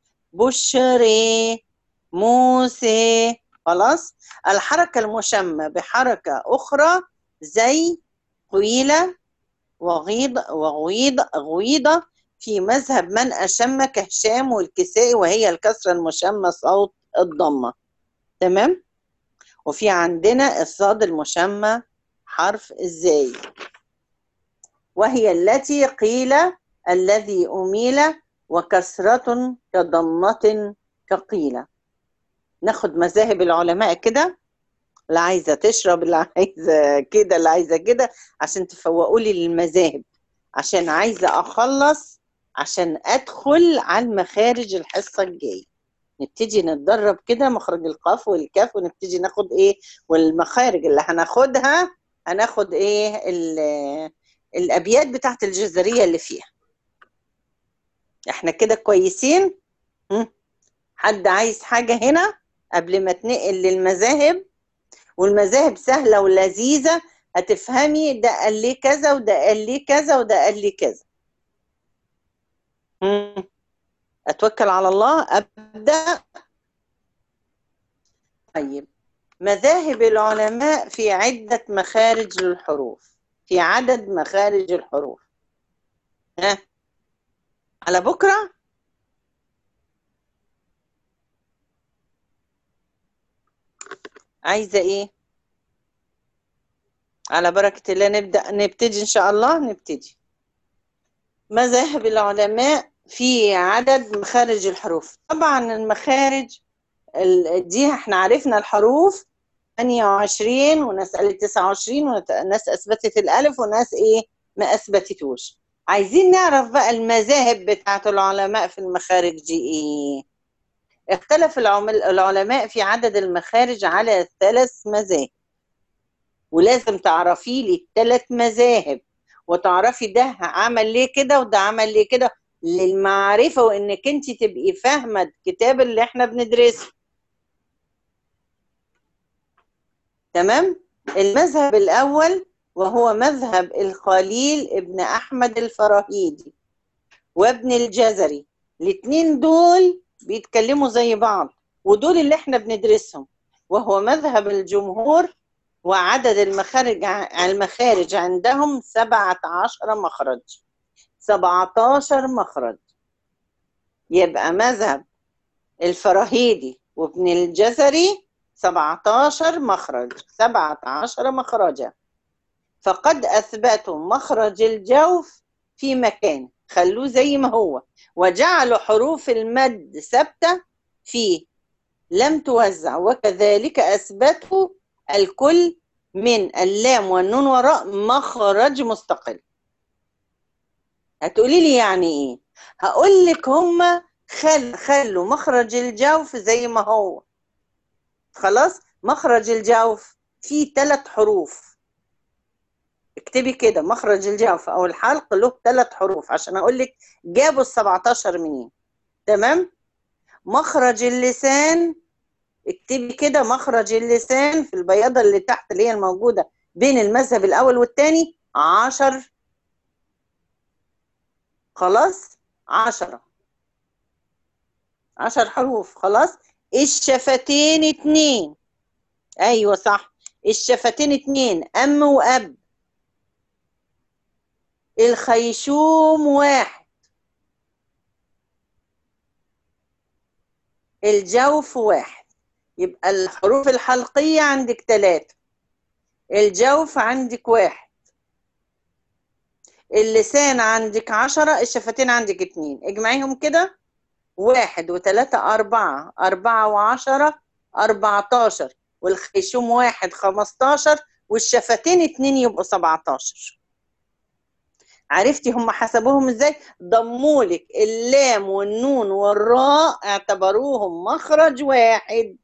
بشري موسى خلاص الحركة المشمة بحركة أخرى زي قيلة وغيض وغيض غويضة في مذهب من أشم كهشام والكسائي وهي الكسرة المشمة صوت الضمة تمام وفي عندنا الصاد المشمة حرف الزاي وهي التي قيل الذي أميل وكسرة كضمة كقيل ناخد مذاهب العلماء كده اللي عايزة تشرب اللي عايزة كده اللي عايزة كده عشان تفوقوا لي للمذاهب عشان عايزة أخلص عشان أدخل على المخارج الحصة الجاية نبتدي نتدرب كده مخرج القاف والكاف ونبتدي ناخد ايه والمخارج اللي هناخدها هناخد ايه الابيات بتاعت الجزريه اللي فيها احنا كده كويسين حد عايز حاجه هنا قبل ما تنقل للمذاهب والمذاهب سهله ولذيذه هتفهمي ده قال لي كذا وده قال لي كذا وده قال لي كذا اتوكل على الله ابدا طيب مذاهب العلماء في عده مخارج للحروف في عدد مخارج الحروف ها على بكرة عايزة ايه على بركة الله نبدأ نبتدي ان شاء الله نبتدي مذاهب العلماء في عدد مخارج الحروف طبعا المخارج دي احنا عرفنا الحروف 28 وناس قالت 29 وناس اثبتت الالف وناس ايه ما اثبتتوش عايزين نعرف بقى المذاهب بتاعت العلماء في المخارج دي ايه اختلف العمل- العلماء في عدد المخارج على ثلاث مذاهب ولازم تعرفي لي الثلاث مذاهب وتعرفي ده عمل ليه كده وده عمل ليه كده للمعرفة وانك انت تبقي فاهمة الكتاب اللي احنا بندرسه تمام المذهب الاول وهو مذهب الخليل ابن احمد الفراهيدي وابن الجزري الاثنين دول بيتكلموا زي بعض ودول اللي احنا بندرسهم وهو مذهب الجمهور وعدد المخارج ع- المخارج عندهم سبعة عشر مخرج سبعة عشر مخرج يبقى مذهب الفراهيدي وابن الجزري سبعة عشر مخرج سبعة عشر مخرجا فقد أثبتوا مخرج الجوف في مكان خلوه زي ما هو وجعلوا حروف المد ثابتة فيه لم توزع وكذلك أثبتوا الكل من اللام والنون وراء مخرج مستقل هتقولي لي يعني ايه هقول لك هما خل خلوا مخرج الجوف زي ما هو خلاص مخرج الجوف فيه ثلاث حروف اكتبي كده مخرج الجوف او الحلق له ثلاث حروف عشان اقول لك جابوا ال 17 منين تمام مخرج اللسان اكتبي كده مخرج اللسان في البياضة اللي تحت اللي هي الموجودة بين المذهب الأول والثاني عشر خلاص عشرة عشر حروف خلاص الشفتين اتنين أيوة صح الشفتين اتنين أم وأب الخيشوم واحد الجوف واحد يبقى الحروف الحلقية عندك ثلاثة الجوف عندك واحد اللسان عندك عشرة الشفتين عندك اتنين اجمعيهم كده واحد وثلاثة أربعة أربعة وعشرة أربعتاشر والخيشوم واحد خمستاشر والشفتين اتنين يبقوا سبعتاشر عرفتي هم حسبوهم ازاي ضمولك اللام والنون والراء اعتبروهم مخرج واحد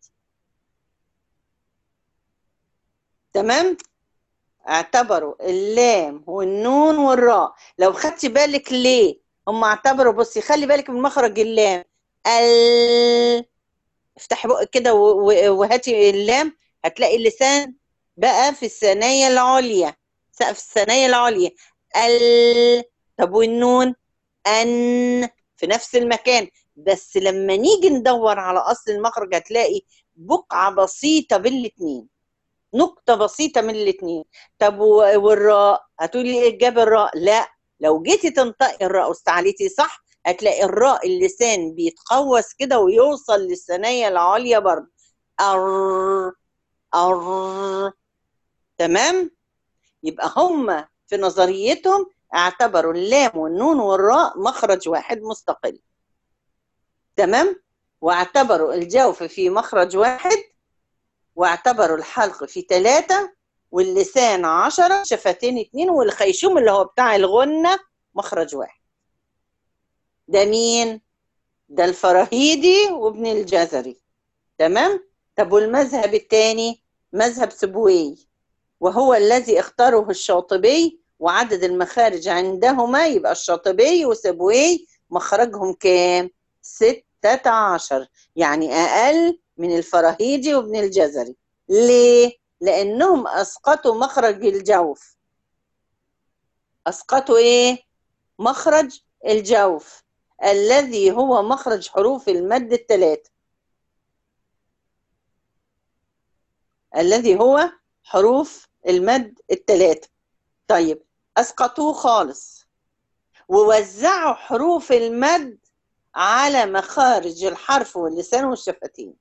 تمام اعتبروا اللام والنون والراء لو خدتي بالك ليه هم اعتبروا بصي خلي بالك من مخرج اللام ال افتحي بقك كده و- و- وهاتي اللام هتلاقي اللسان بقى في الثنايا العليا سقف الثنايا العليا ال طب والنون ان في نفس المكان بس لما نيجي ندور على اصل المخرج هتلاقي بقعة بسيطة بين الاتنين نقطة بسيطة من الاتنين طب و- والراء هتقولي ايه جاب الراء لا لو جيتي تنطقي الراء واستعليتي صح هتلاقي الراء اللسان بيتقوس كده ويوصل للثنايا العليا برضه أر أر تمام يبقى هم في نظريتهم اعتبروا اللام والنون والراء مخرج واحد مستقل تمام واعتبروا الجوف في مخرج واحد واعتبروا الحلق في ثلاثة واللسان عشرة شفتين اتنين والخيشوم اللي هو بتاع الغنة مخرج واحد ده مين؟ ده الفراهيدي وابن الجزري تمام؟ طب والمذهب الثاني مذهب سبوي وهو الذي اختاره الشاطبي وعدد المخارج عندهما يبقى الشاطبي وسبوي مخرجهم كام؟ ستة عشر يعني أقل من الفراهيدي وابن الجزري ليه؟ لأنهم أسقطوا مخرج الجوف أسقطوا إيه؟ مخرج الجوف الذي هو مخرج حروف المد الثلاثة الذي هو حروف المد الثلاثة طيب أسقطوه خالص ووزعوا حروف المد على مخارج الحرف واللسان والشفتين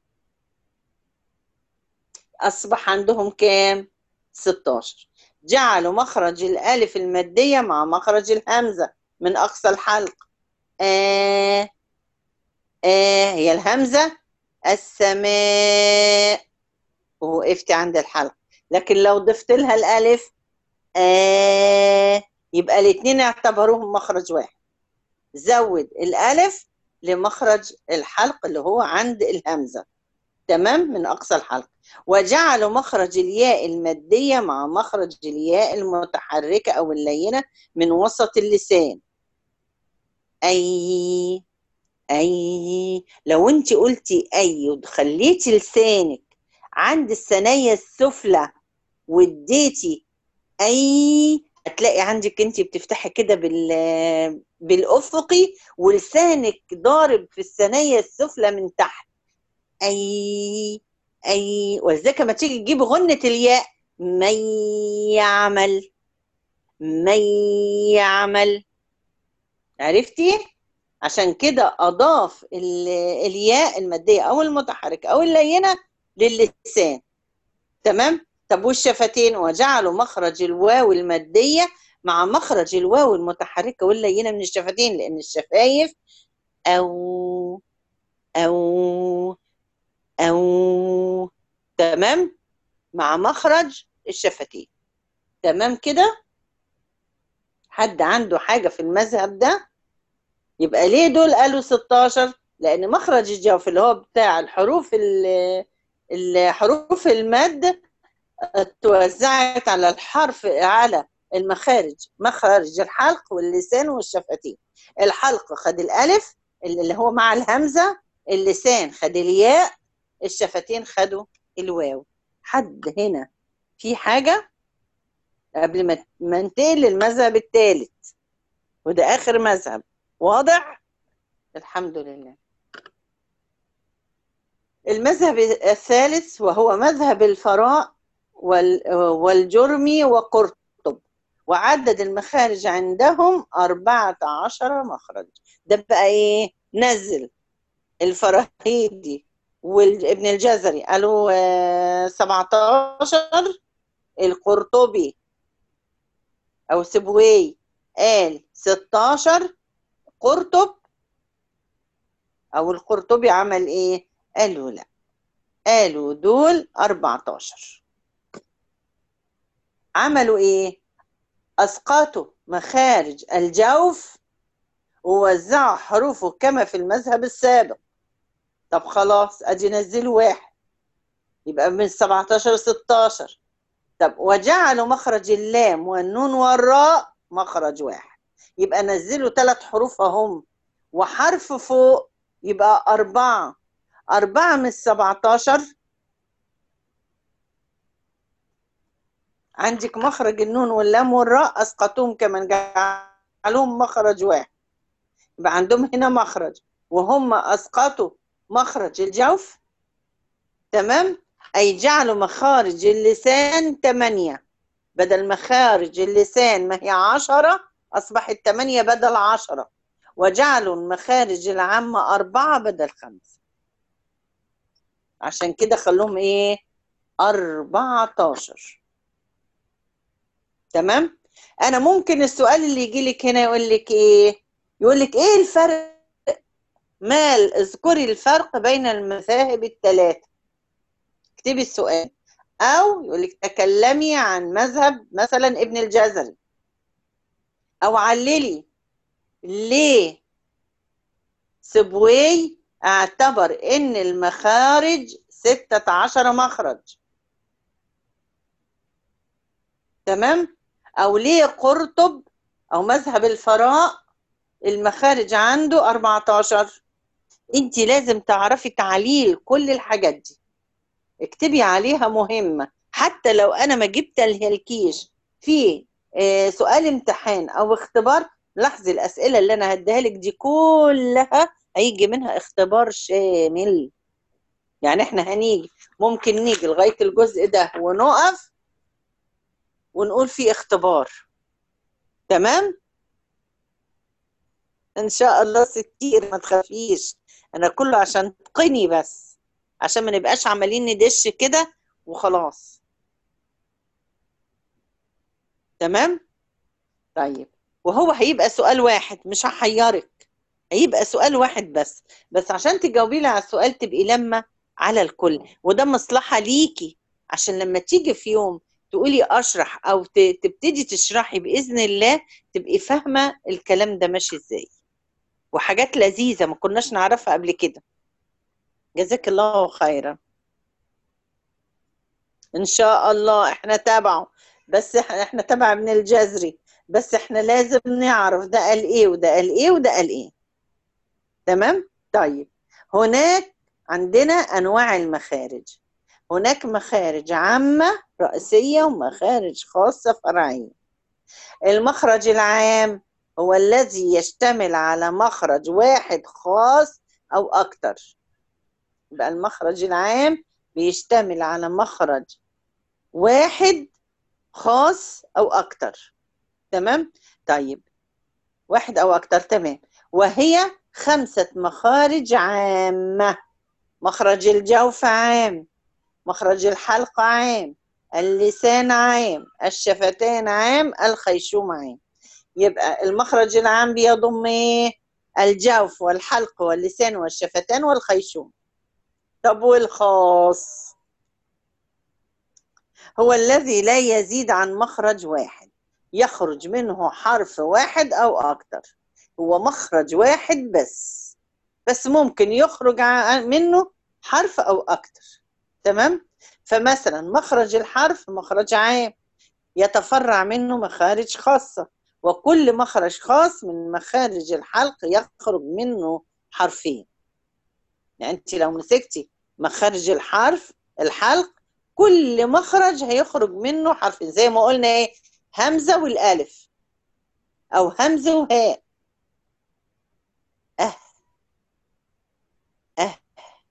أصبح عندهم كام؟ 16 جعلوا مخرج الألف المادية مع مخرج الهمزة من أقصى الحلق آه آه هي الهمزة السماء ووقفتي عند الحلق لكن لو ضفت لها الألف آه يبقى الاتنين اعتبروهم مخرج واحد زود الألف لمخرج الحلق اللي هو عند الهمزة تمام من أقصى الحلق وجعلوا مخرج الياء المادية مع مخرج الياء المتحركة أو اللينة من وسط اللسان أي أي لو أنت قلتي أي وخليتي لسانك عند الثنايا السفلى واديتي أي هتلاقي عندك أنت بتفتحي كده بال بالأفقي ولسانك ضارب في الثنايا السفلى من تحت أي أي ولذلك لما تيجي تجيب غنة الياء من يعمل من يعمل عرفتي؟ عشان كده أضاف ال- الياء المادية أو المتحركة أو اللينة للسان تمام؟ طب والشفتين وجعلوا مخرج الواو المادية مع مخرج الواو المتحركة واللينة من الشفتين لأن الشفايف أو أو أو تمام مع مخرج الشفتين تمام كده حد عنده حاجة في المذهب ده يبقى ليه دول قالوا 16 لأن مخرج الجوف اللي هو بتاع الحروف ال- الحروف المد توزعت على الحرف على المخارج مخرج الحلق واللسان والشفتين الحلق خد الألف اللي هو مع الهمزة اللسان خد الياء الشفتين خدوا الواو حد هنا في حاجة قبل ما ما ننتقل للمذهب الثالث وده آخر مذهب واضح الحمد لله المذهب الثالث وهو مذهب الفراء وال- والجرمي وقرطب وعدد المخارج عندهم أربعة عشر مخرج ده بقى إيه نزل الفراهيدي وابن الجزري قالوا آه، 17 القرطبي أو سبوي قال 16 قرطب أو القرطبي عمل إيه؟ قالوا لا قالوا دول 14 عملوا إيه؟ أسقطوا مخارج الجوف ووزعوا حروفه كما في المذهب السابق طب خلاص ادي نزلوا واحد يبقى من 17 16 طب وجعلوا مخرج اللام والنون والراء مخرج واحد يبقى نزلوا ثلاث حروف اهم وحرف فوق يبقى أربعة أربعة من 17 عندك مخرج النون واللام والراء أسقطوهم كمان جعلوهم مخرج واحد يبقى عندهم هنا مخرج وهم أسقطوا مخرج الجوف تمام أي جعلوا مخارج اللسان ثمانية بدل مخارج اللسان ما هي عشرة أصبحت ثمانية بدل عشرة وجعلوا المخارج العامة أربعة بدل خمسة عشان كده خلوهم إيه أربعتاشر تمام أنا ممكن السؤال اللي يجي لك هنا يقول لك إيه يقول لك إيه الفرق مال اذكري الفرق بين المذاهب الثلاثة اكتبي السؤال أو يقول لك تكلمي عن مذهب مثلا ابن الجزري أو عللي ليه سبوي اعتبر إن المخارج ستة عشر مخرج تمام أو ليه قرطب أو مذهب الفراء المخارج عنده 14 انت لازم تعرفي تعليل كل الحاجات دي اكتبي عليها مهمة حتى لو انا ما جبت الكيش في آه، سؤال امتحان او اختبار لاحظي الاسئلة اللي انا هديها لك دي كلها هيجي منها اختبار شامل يعني احنا هنيجي ممكن نيجي لغاية الجزء ده ونقف ونقول فيه اختبار تمام ان شاء الله ستير ما تخافيش انا كله عشان تقني بس عشان ما نبقاش عمالين ندش كده وخلاص تمام طيب وهو هيبقى سؤال واحد مش هحيرك هيبقى سؤال واحد بس بس عشان تجاوبي لي على السؤال تبقي لما على الكل وده مصلحة ليكي عشان لما تيجي في يوم تقولي اشرح او ت- تبتدي تشرحي باذن الله تبقي فاهمه الكلام ده ماشي ازاي وحاجات لذيذه ما كناش نعرفها قبل كده جزاك الله خيرا ان شاء الله احنا تابعه بس احنا احنا تابع من الجذري بس احنا لازم نعرف ده قال ايه وده قال ايه وده قال ايه تمام طيب هناك عندنا انواع المخارج هناك مخارج عامة رئيسية ومخارج خاصة فرعية المخرج العام هو الذي يشتمل على مخرج واحد خاص أو أكتر يبقى المخرج العام بيشتمل على مخرج واحد خاص أو أكتر تمام طيب واحد أو أكتر تمام وهي خمسة مخارج عامة مخرج الجوف عام مخرج الحلق عام اللسان عام الشفتان عام الخيشوم عام يبقى المخرج العام بيضم ايه الجوف والحلق واللسان والشفتان والخيشوم طب والخاص هو الذي لا يزيد عن مخرج واحد يخرج منه حرف واحد او اكتر هو مخرج واحد بس بس ممكن يخرج ع- منه حرف او اكتر تمام فمثلا مخرج الحرف مخرج عام يتفرع منه مخارج خاصة وكل مخرج خاص من مخارج الحلق يخرج منه حرفين يعني انت لو مسكتي مخارج الحرف الحلق كل مخرج هيخرج منه حرفين زي ما قلنا ايه همزة والالف او همزة وهاء اه اه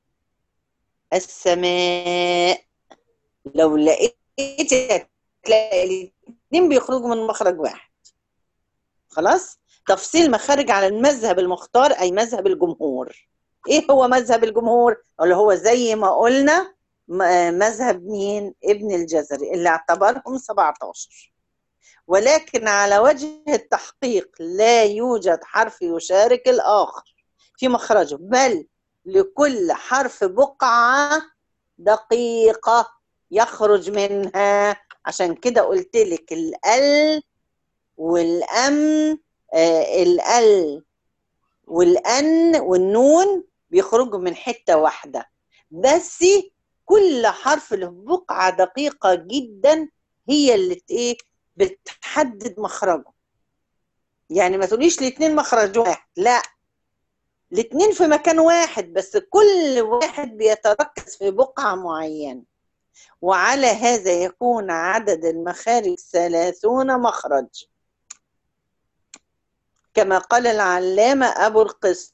السماء لو لقيت تلاقي الاثنين بيخرجوا من مخرج واحد خلاص تفصيل مخارج على المذهب المختار اي مذهب الجمهور ايه هو مذهب الجمهور اللي هو زي ما قلنا م- مذهب مين ابن الجزري اللي اعتبرهم 17 ولكن على وجه التحقيق لا يوجد حرف يشارك الآخر في مخرجه بل لكل حرف بقعة دقيقة يخرج منها عشان كده قلت لك الال والام آه الال والان والنون بيخرجوا من حته واحده بس كل حرف له بقعه دقيقه جدا هي اللي ت- ايه بتحدد مخرجه يعني ما تقوليش الاثنين مخرج واحد لا الاثنين في مكان واحد بس كل واحد بيتركز في بقعه معينه وعلى هذا يكون عدد المخارج ثلاثون مخرج كما قال العلامة أبو القسط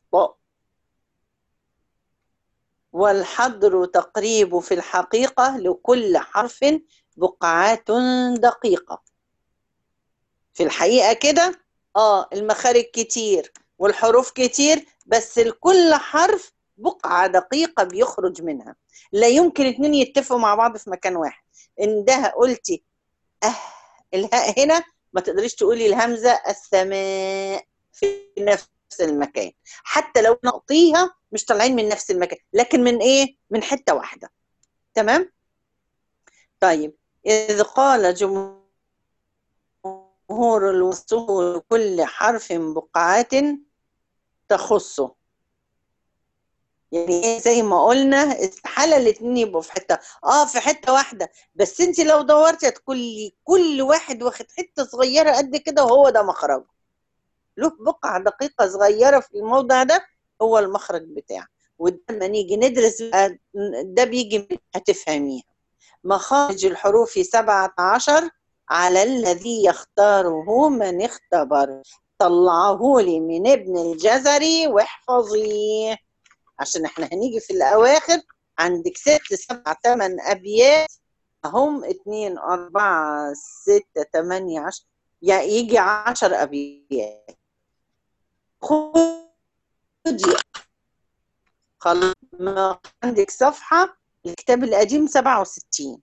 والحضر تقريب في الحقيقة لكل حرف بقعات دقيقة في الحقيقة كده آه المخارج كتير والحروف كتير بس لكل حرف بقعة دقيقة بيخرج منها لا يمكن اتنين يتفقوا مع بعض في مكان واحد ان ده قلتي اه الهاء هنا ما تقدريش تقولي الهمزة السماء في نفس المكان حتى لو نقطيها مش طالعين من نفس المكان لكن من ايه من حتة واحدة تمام طيب إذ قال جمهور الوصول كل حرف بقعات تخصه يعني ايه زي ما قلنا استحالة الاتنين يبقوا في حتة اه في حتة واحدة بس انت لو دورتي هتقولي كل واحد واخد حتة صغيرة قد كده وهو ده مخرجه له بقعة دقيقة صغيرة في الموضع ده هو المخرج بتاعه وده لما نيجي ندرس بقى ده بيجي من- هتفهميها مخارج الحروف سبعة عشر على الذي يختاره من اختبر طلعه لي من ابن الجزري واحفظيه عشان احنا هنيجي في الأواخر عندك ست سبع ثمان أبيات هم اتنين أربعة ستة تمانية عشر يعني يجي عشر أبيات خدي خلاص ما عندك صفحة الكتاب القديم سبعة وستين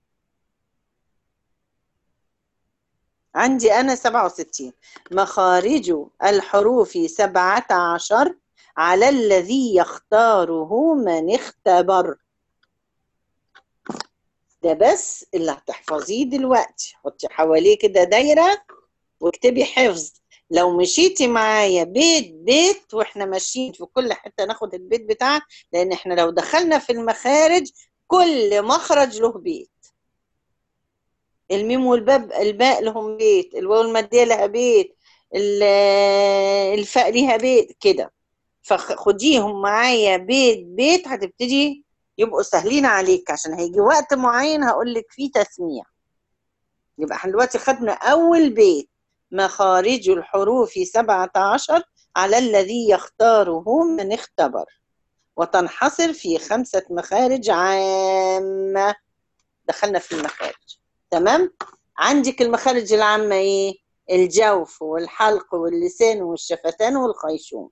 عندي أنا سبعة وستين مخارج الحروف سبعة عشر على الذي يختاره من اختبر ده بس اللي هتحفظيه دلوقتي حطي حواليه كده دايرة واكتبي حفظ لو مشيتي معايا بيت بيت واحنا ماشيين في كل حتة ناخد البيت بتاعها لان احنا لو دخلنا في المخارج كل مخرج له بيت الميم والباب الباء لهم بيت الواو المادية لها بيت ال- الفاء ليها بيت كده فخديهم معايا بيت بيت هتبتدي يبقوا سهلين عليك عشان هيجي وقت معين هقول لك فيه تسميع يبقى احنا دلوقتي خدنا أول بيت مخارج الحروف سبعة عشر على الذي يختاره من اختبر وتنحصر في خمسة مخارج عامة دخلنا في المخارج تمام عندك المخارج العامة ايه الجوف والحلق واللسان والشفتان والخيشوم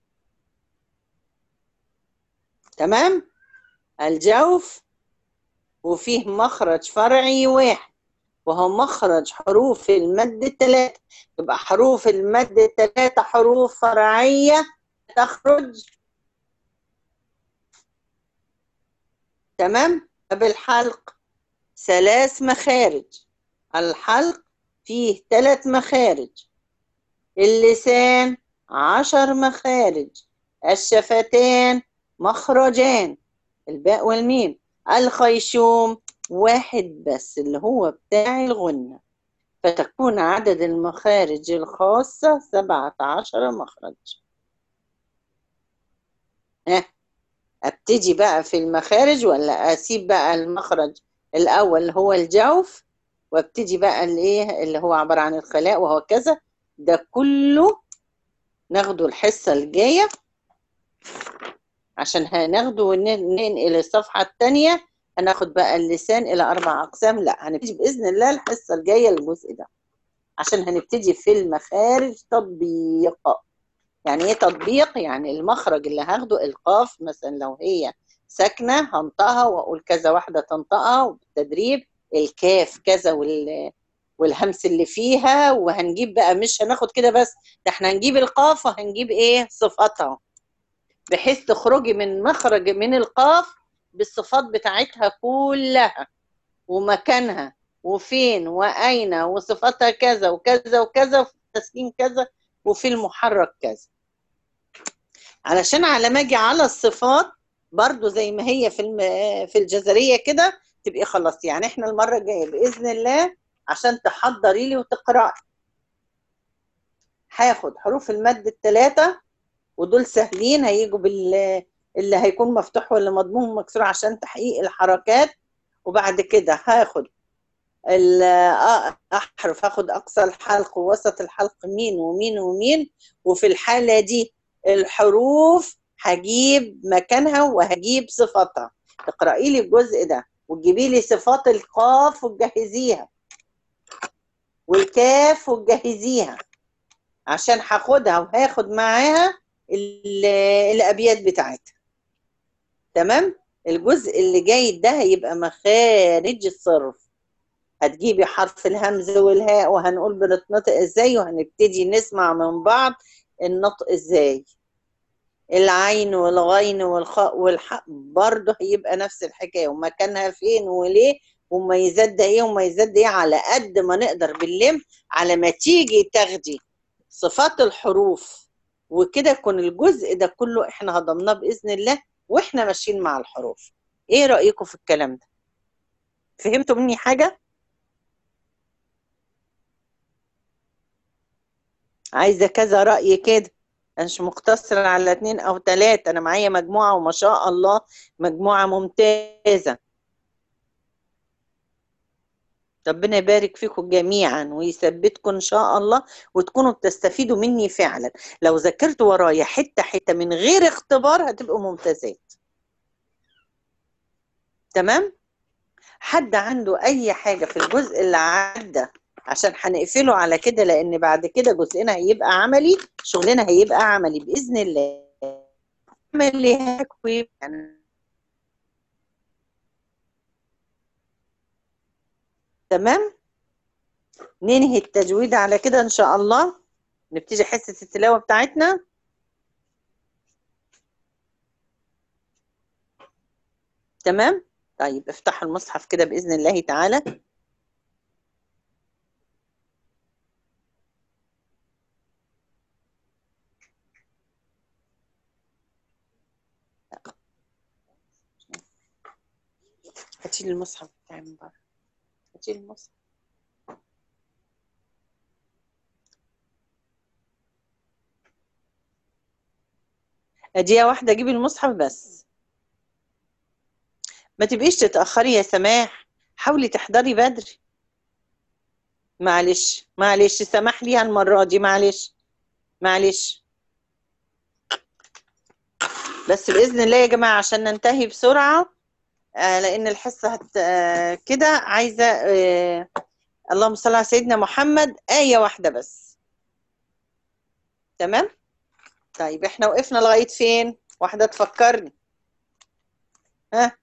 تمام الجوف وفيه مخرج فرعي واحد وهو مخرج حروف المد الثلاثة يبقى حروف المد الثلاثة حروف فرعية تخرج تمام بالحلق ثلاث مخارج الحلق فيه ثلاث مخارج اللسان عشر مخارج الشفتان مخرجان الباء والميم الخيشوم واحد بس اللي هو بتاع الغنة فتكون عدد المخارج الخاصة سبعة عشر مخرج ها ابتدي بقى في المخارج ولا اسيب بقى المخرج الاول اللي هو الجوف وابتدي بقى الايه اللي هو عبارة عن الخلاء وهو كذا ده كله ناخده الحصة الجاية عشان هناخده وننقل الصفحة التانية هناخد بقى اللسان إلى أربع أقسام لا هنبتدي بإذن الله الحصة الجاية الجزء ده عشان هنبتدي في المخارج تطبيق يعني إيه تطبيق؟ يعني المخرج اللي هاخده القاف مثلا لو هي ساكنة هنطقها وأقول كذا واحدة تنطقها وبالتدريب الكاف كذا وال والهمس اللي فيها وهنجيب بقى مش هناخد كده بس ده احنا هنجيب القاف وهنجيب ايه صفاتها بحيث تخرجي من مخرج من القاف بالصفات بتاعتها كلها ومكانها وفين واين وصفاتها كذا وكذا وكذا وفي التسكين كذا وفي المحرك كذا علشان على ما اجي على الصفات برضو زي ما هي في الم- في الجزريه كده تبقي خلاص يعني احنا المره الجايه باذن الله عشان تحضري لي وتقراي هاخد حروف المد الثلاثه ودول سهلين هيجوا بال اللي هيكون مفتوح واللي مضموم مكسور عشان تحقيق الحركات وبعد كده هاخد ال- آه، احرف هاخد اقصى الحلق ووسط الحلق مين ومين ومين وفي الحاله دي الحروف هجيب مكانها وهجيب صفاتها تقرأي لي الجزء ده وتجيبي لي صفات القاف وتجهزيها والكاف وتجهزيها عشان هاخدها وهاخد معاها ال- الابيات بتاعتها تمام الجزء اللي جاي ده هيبقى مخارج الصرف هتجيبي حرف الهمز والهاء وهنقول بنتنطق ازاي وهنبتدي نسمع من بعض النطق ازاي العين والغين والخاء والحاء برضه هيبقى نفس الحكايه ومكانها فين وليه ومميزات ده ايه ومميزات ده ايه على قد ما نقدر باللم على ما تيجي تاخدي صفات الحروف وكده يكون الجزء ده كله احنا هضمناه باذن الله واحنا ماشيين مع الحروف ايه رايكم في الكلام ده فهمتوا مني حاجه عايزه كذا راي كده أنا مش مقتصرة على اتنين أو تلاتة أنا معايا مجموعة وما شاء الله مجموعة ممتازة ربنا يبارك فيكم جميعا ويثبتكم إن شاء الله وتكونوا بتستفيدوا مني فعلا لو ذاكرتوا ورايا حتة حتة من غير اختبار هتبقوا ممتازات تمام حد عنده أي حاجة في الجزء اللي عدى عشان هنقفله على كده لان بعد كده جزئنا هيبقى عملي شغلنا هيبقى عملي باذن الله عملي هكوي يعني تمام ننهي التجويد على كده ان شاء الله نبتدي حصه التلاوه بتاعتنا تمام طيب افتحوا المصحف كده بإذن الله تعالى هاتي لي المصحف بتاعي من بره هاتي لي المصحف اديها واحدة جيبي المصحف بس ما تبقيش تتأخري يا سماح حاولي تحضري بدري معلش معلش سمح لي المرة دي معلش معلش بس بإذن الله يا جماعة عشان ننتهي بسرعة آه لأن الحصة هت آه كده عايزة آه اللهم صل على سيدنا محمد آية واحدة بس تمام طيب احنا وقفنا لغاية فين واحدة تفكرني ها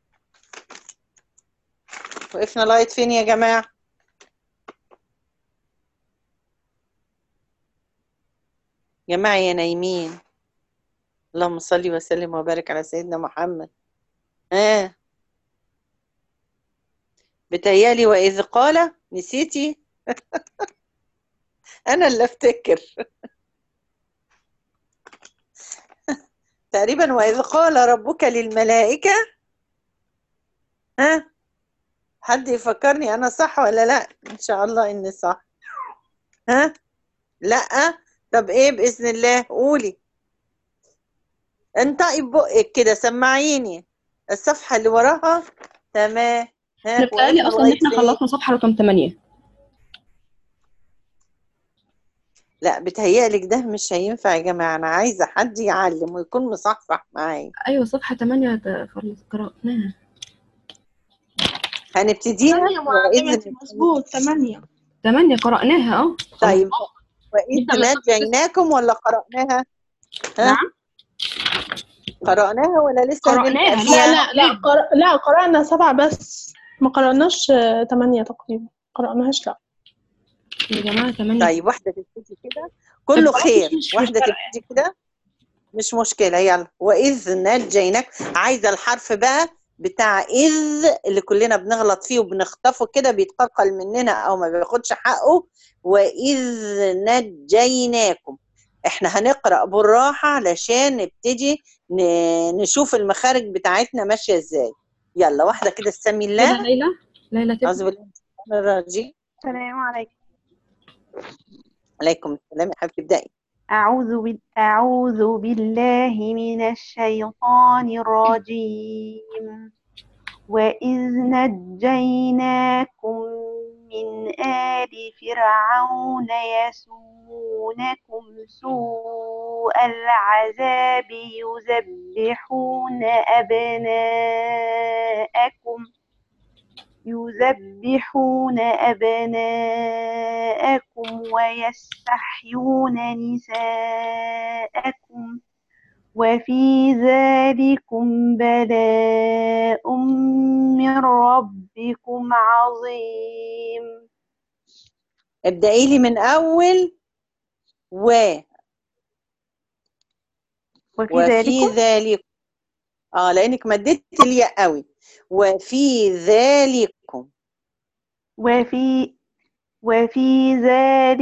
وقفنا لغاية فين يا جماعة جماعة يا نايمين اللهم صل وسلم وبارك على سيدنا محمد ها بتهيالي وإذ قال نسيتي أنا اللي أفتكر تقريبا وإذ قال ربك للملائكة ها حد يفكرني أنا صح ولا لا إن شاء الله إني صح ها لا طب إيه بإذن الله قولي انطقي ببقك كده سمعيني الصفحة اللي وراها تمام ها
احنا بتهيألي
وقفنا
اصلا ان
لغاية
احنا
فين؟
خلصنا صفحه رقم 8
لا بتهيألك ده مش هينفع يا جماعة أنا عايزة حد يعلم ويكون مصحصح معايا
ايوه صفحه 8 ت- خلص قرأناها
هنبتديها
ثمانية
وإذ
معلمة مظبوط ثمانية
8 قرأناها اه
طيب وإذ
نبدأ من الصفحة
نجيناكم ولا قرأناها؟ ها؟
نعم
قرأناها ولا لسه هنبدأ
قرأناها
فيها؟
لا لا لا قر... لا قرأنا سبعة بس ما قرأناش آه، ثمانية تقريبا قرأناش لا
يا جماعه 8
طيب واحدة تبتدي كده كله
خلاص
خير
مش- مش
واحدة
فارقة
تبتدي كده مش مشكلة يلا وإذ نجيناك عايزة الحرف بقى بتاع إذ اللي كلنا بنغلط فيه وبنخطفه كده بيتقلقل مننا أو ما بياخدش حقه وإذ نجيناكم احنا هنقرأ بالراحة علشان نبتدي ن- نشوف المخارج بتاعتنا ماشية ازاي يلا واحدة كده استمي
كده
الله
ليلى ليلى تبدأ
أعوذ بالله من الشيطان الرجيم
السلام عليكم
عليكم السلام يا حبيبتي ابدأي
أعوذ بال... أعوذ بالله من الشيطان الرجيم وإذ نجيناكم من آل فرعون يسومونكم سوء العذاب يذبحون أبناءكم يذبحون أبناءكم ويستحيون نساءكم وفي ذلكم بلاء من ربكم عظيم
ابدأي لي من أول و
وفي
وفي
ذلكم
ذلك اه لانك مديت الياء قوي وفي ذلكم
وفي وفي ذلك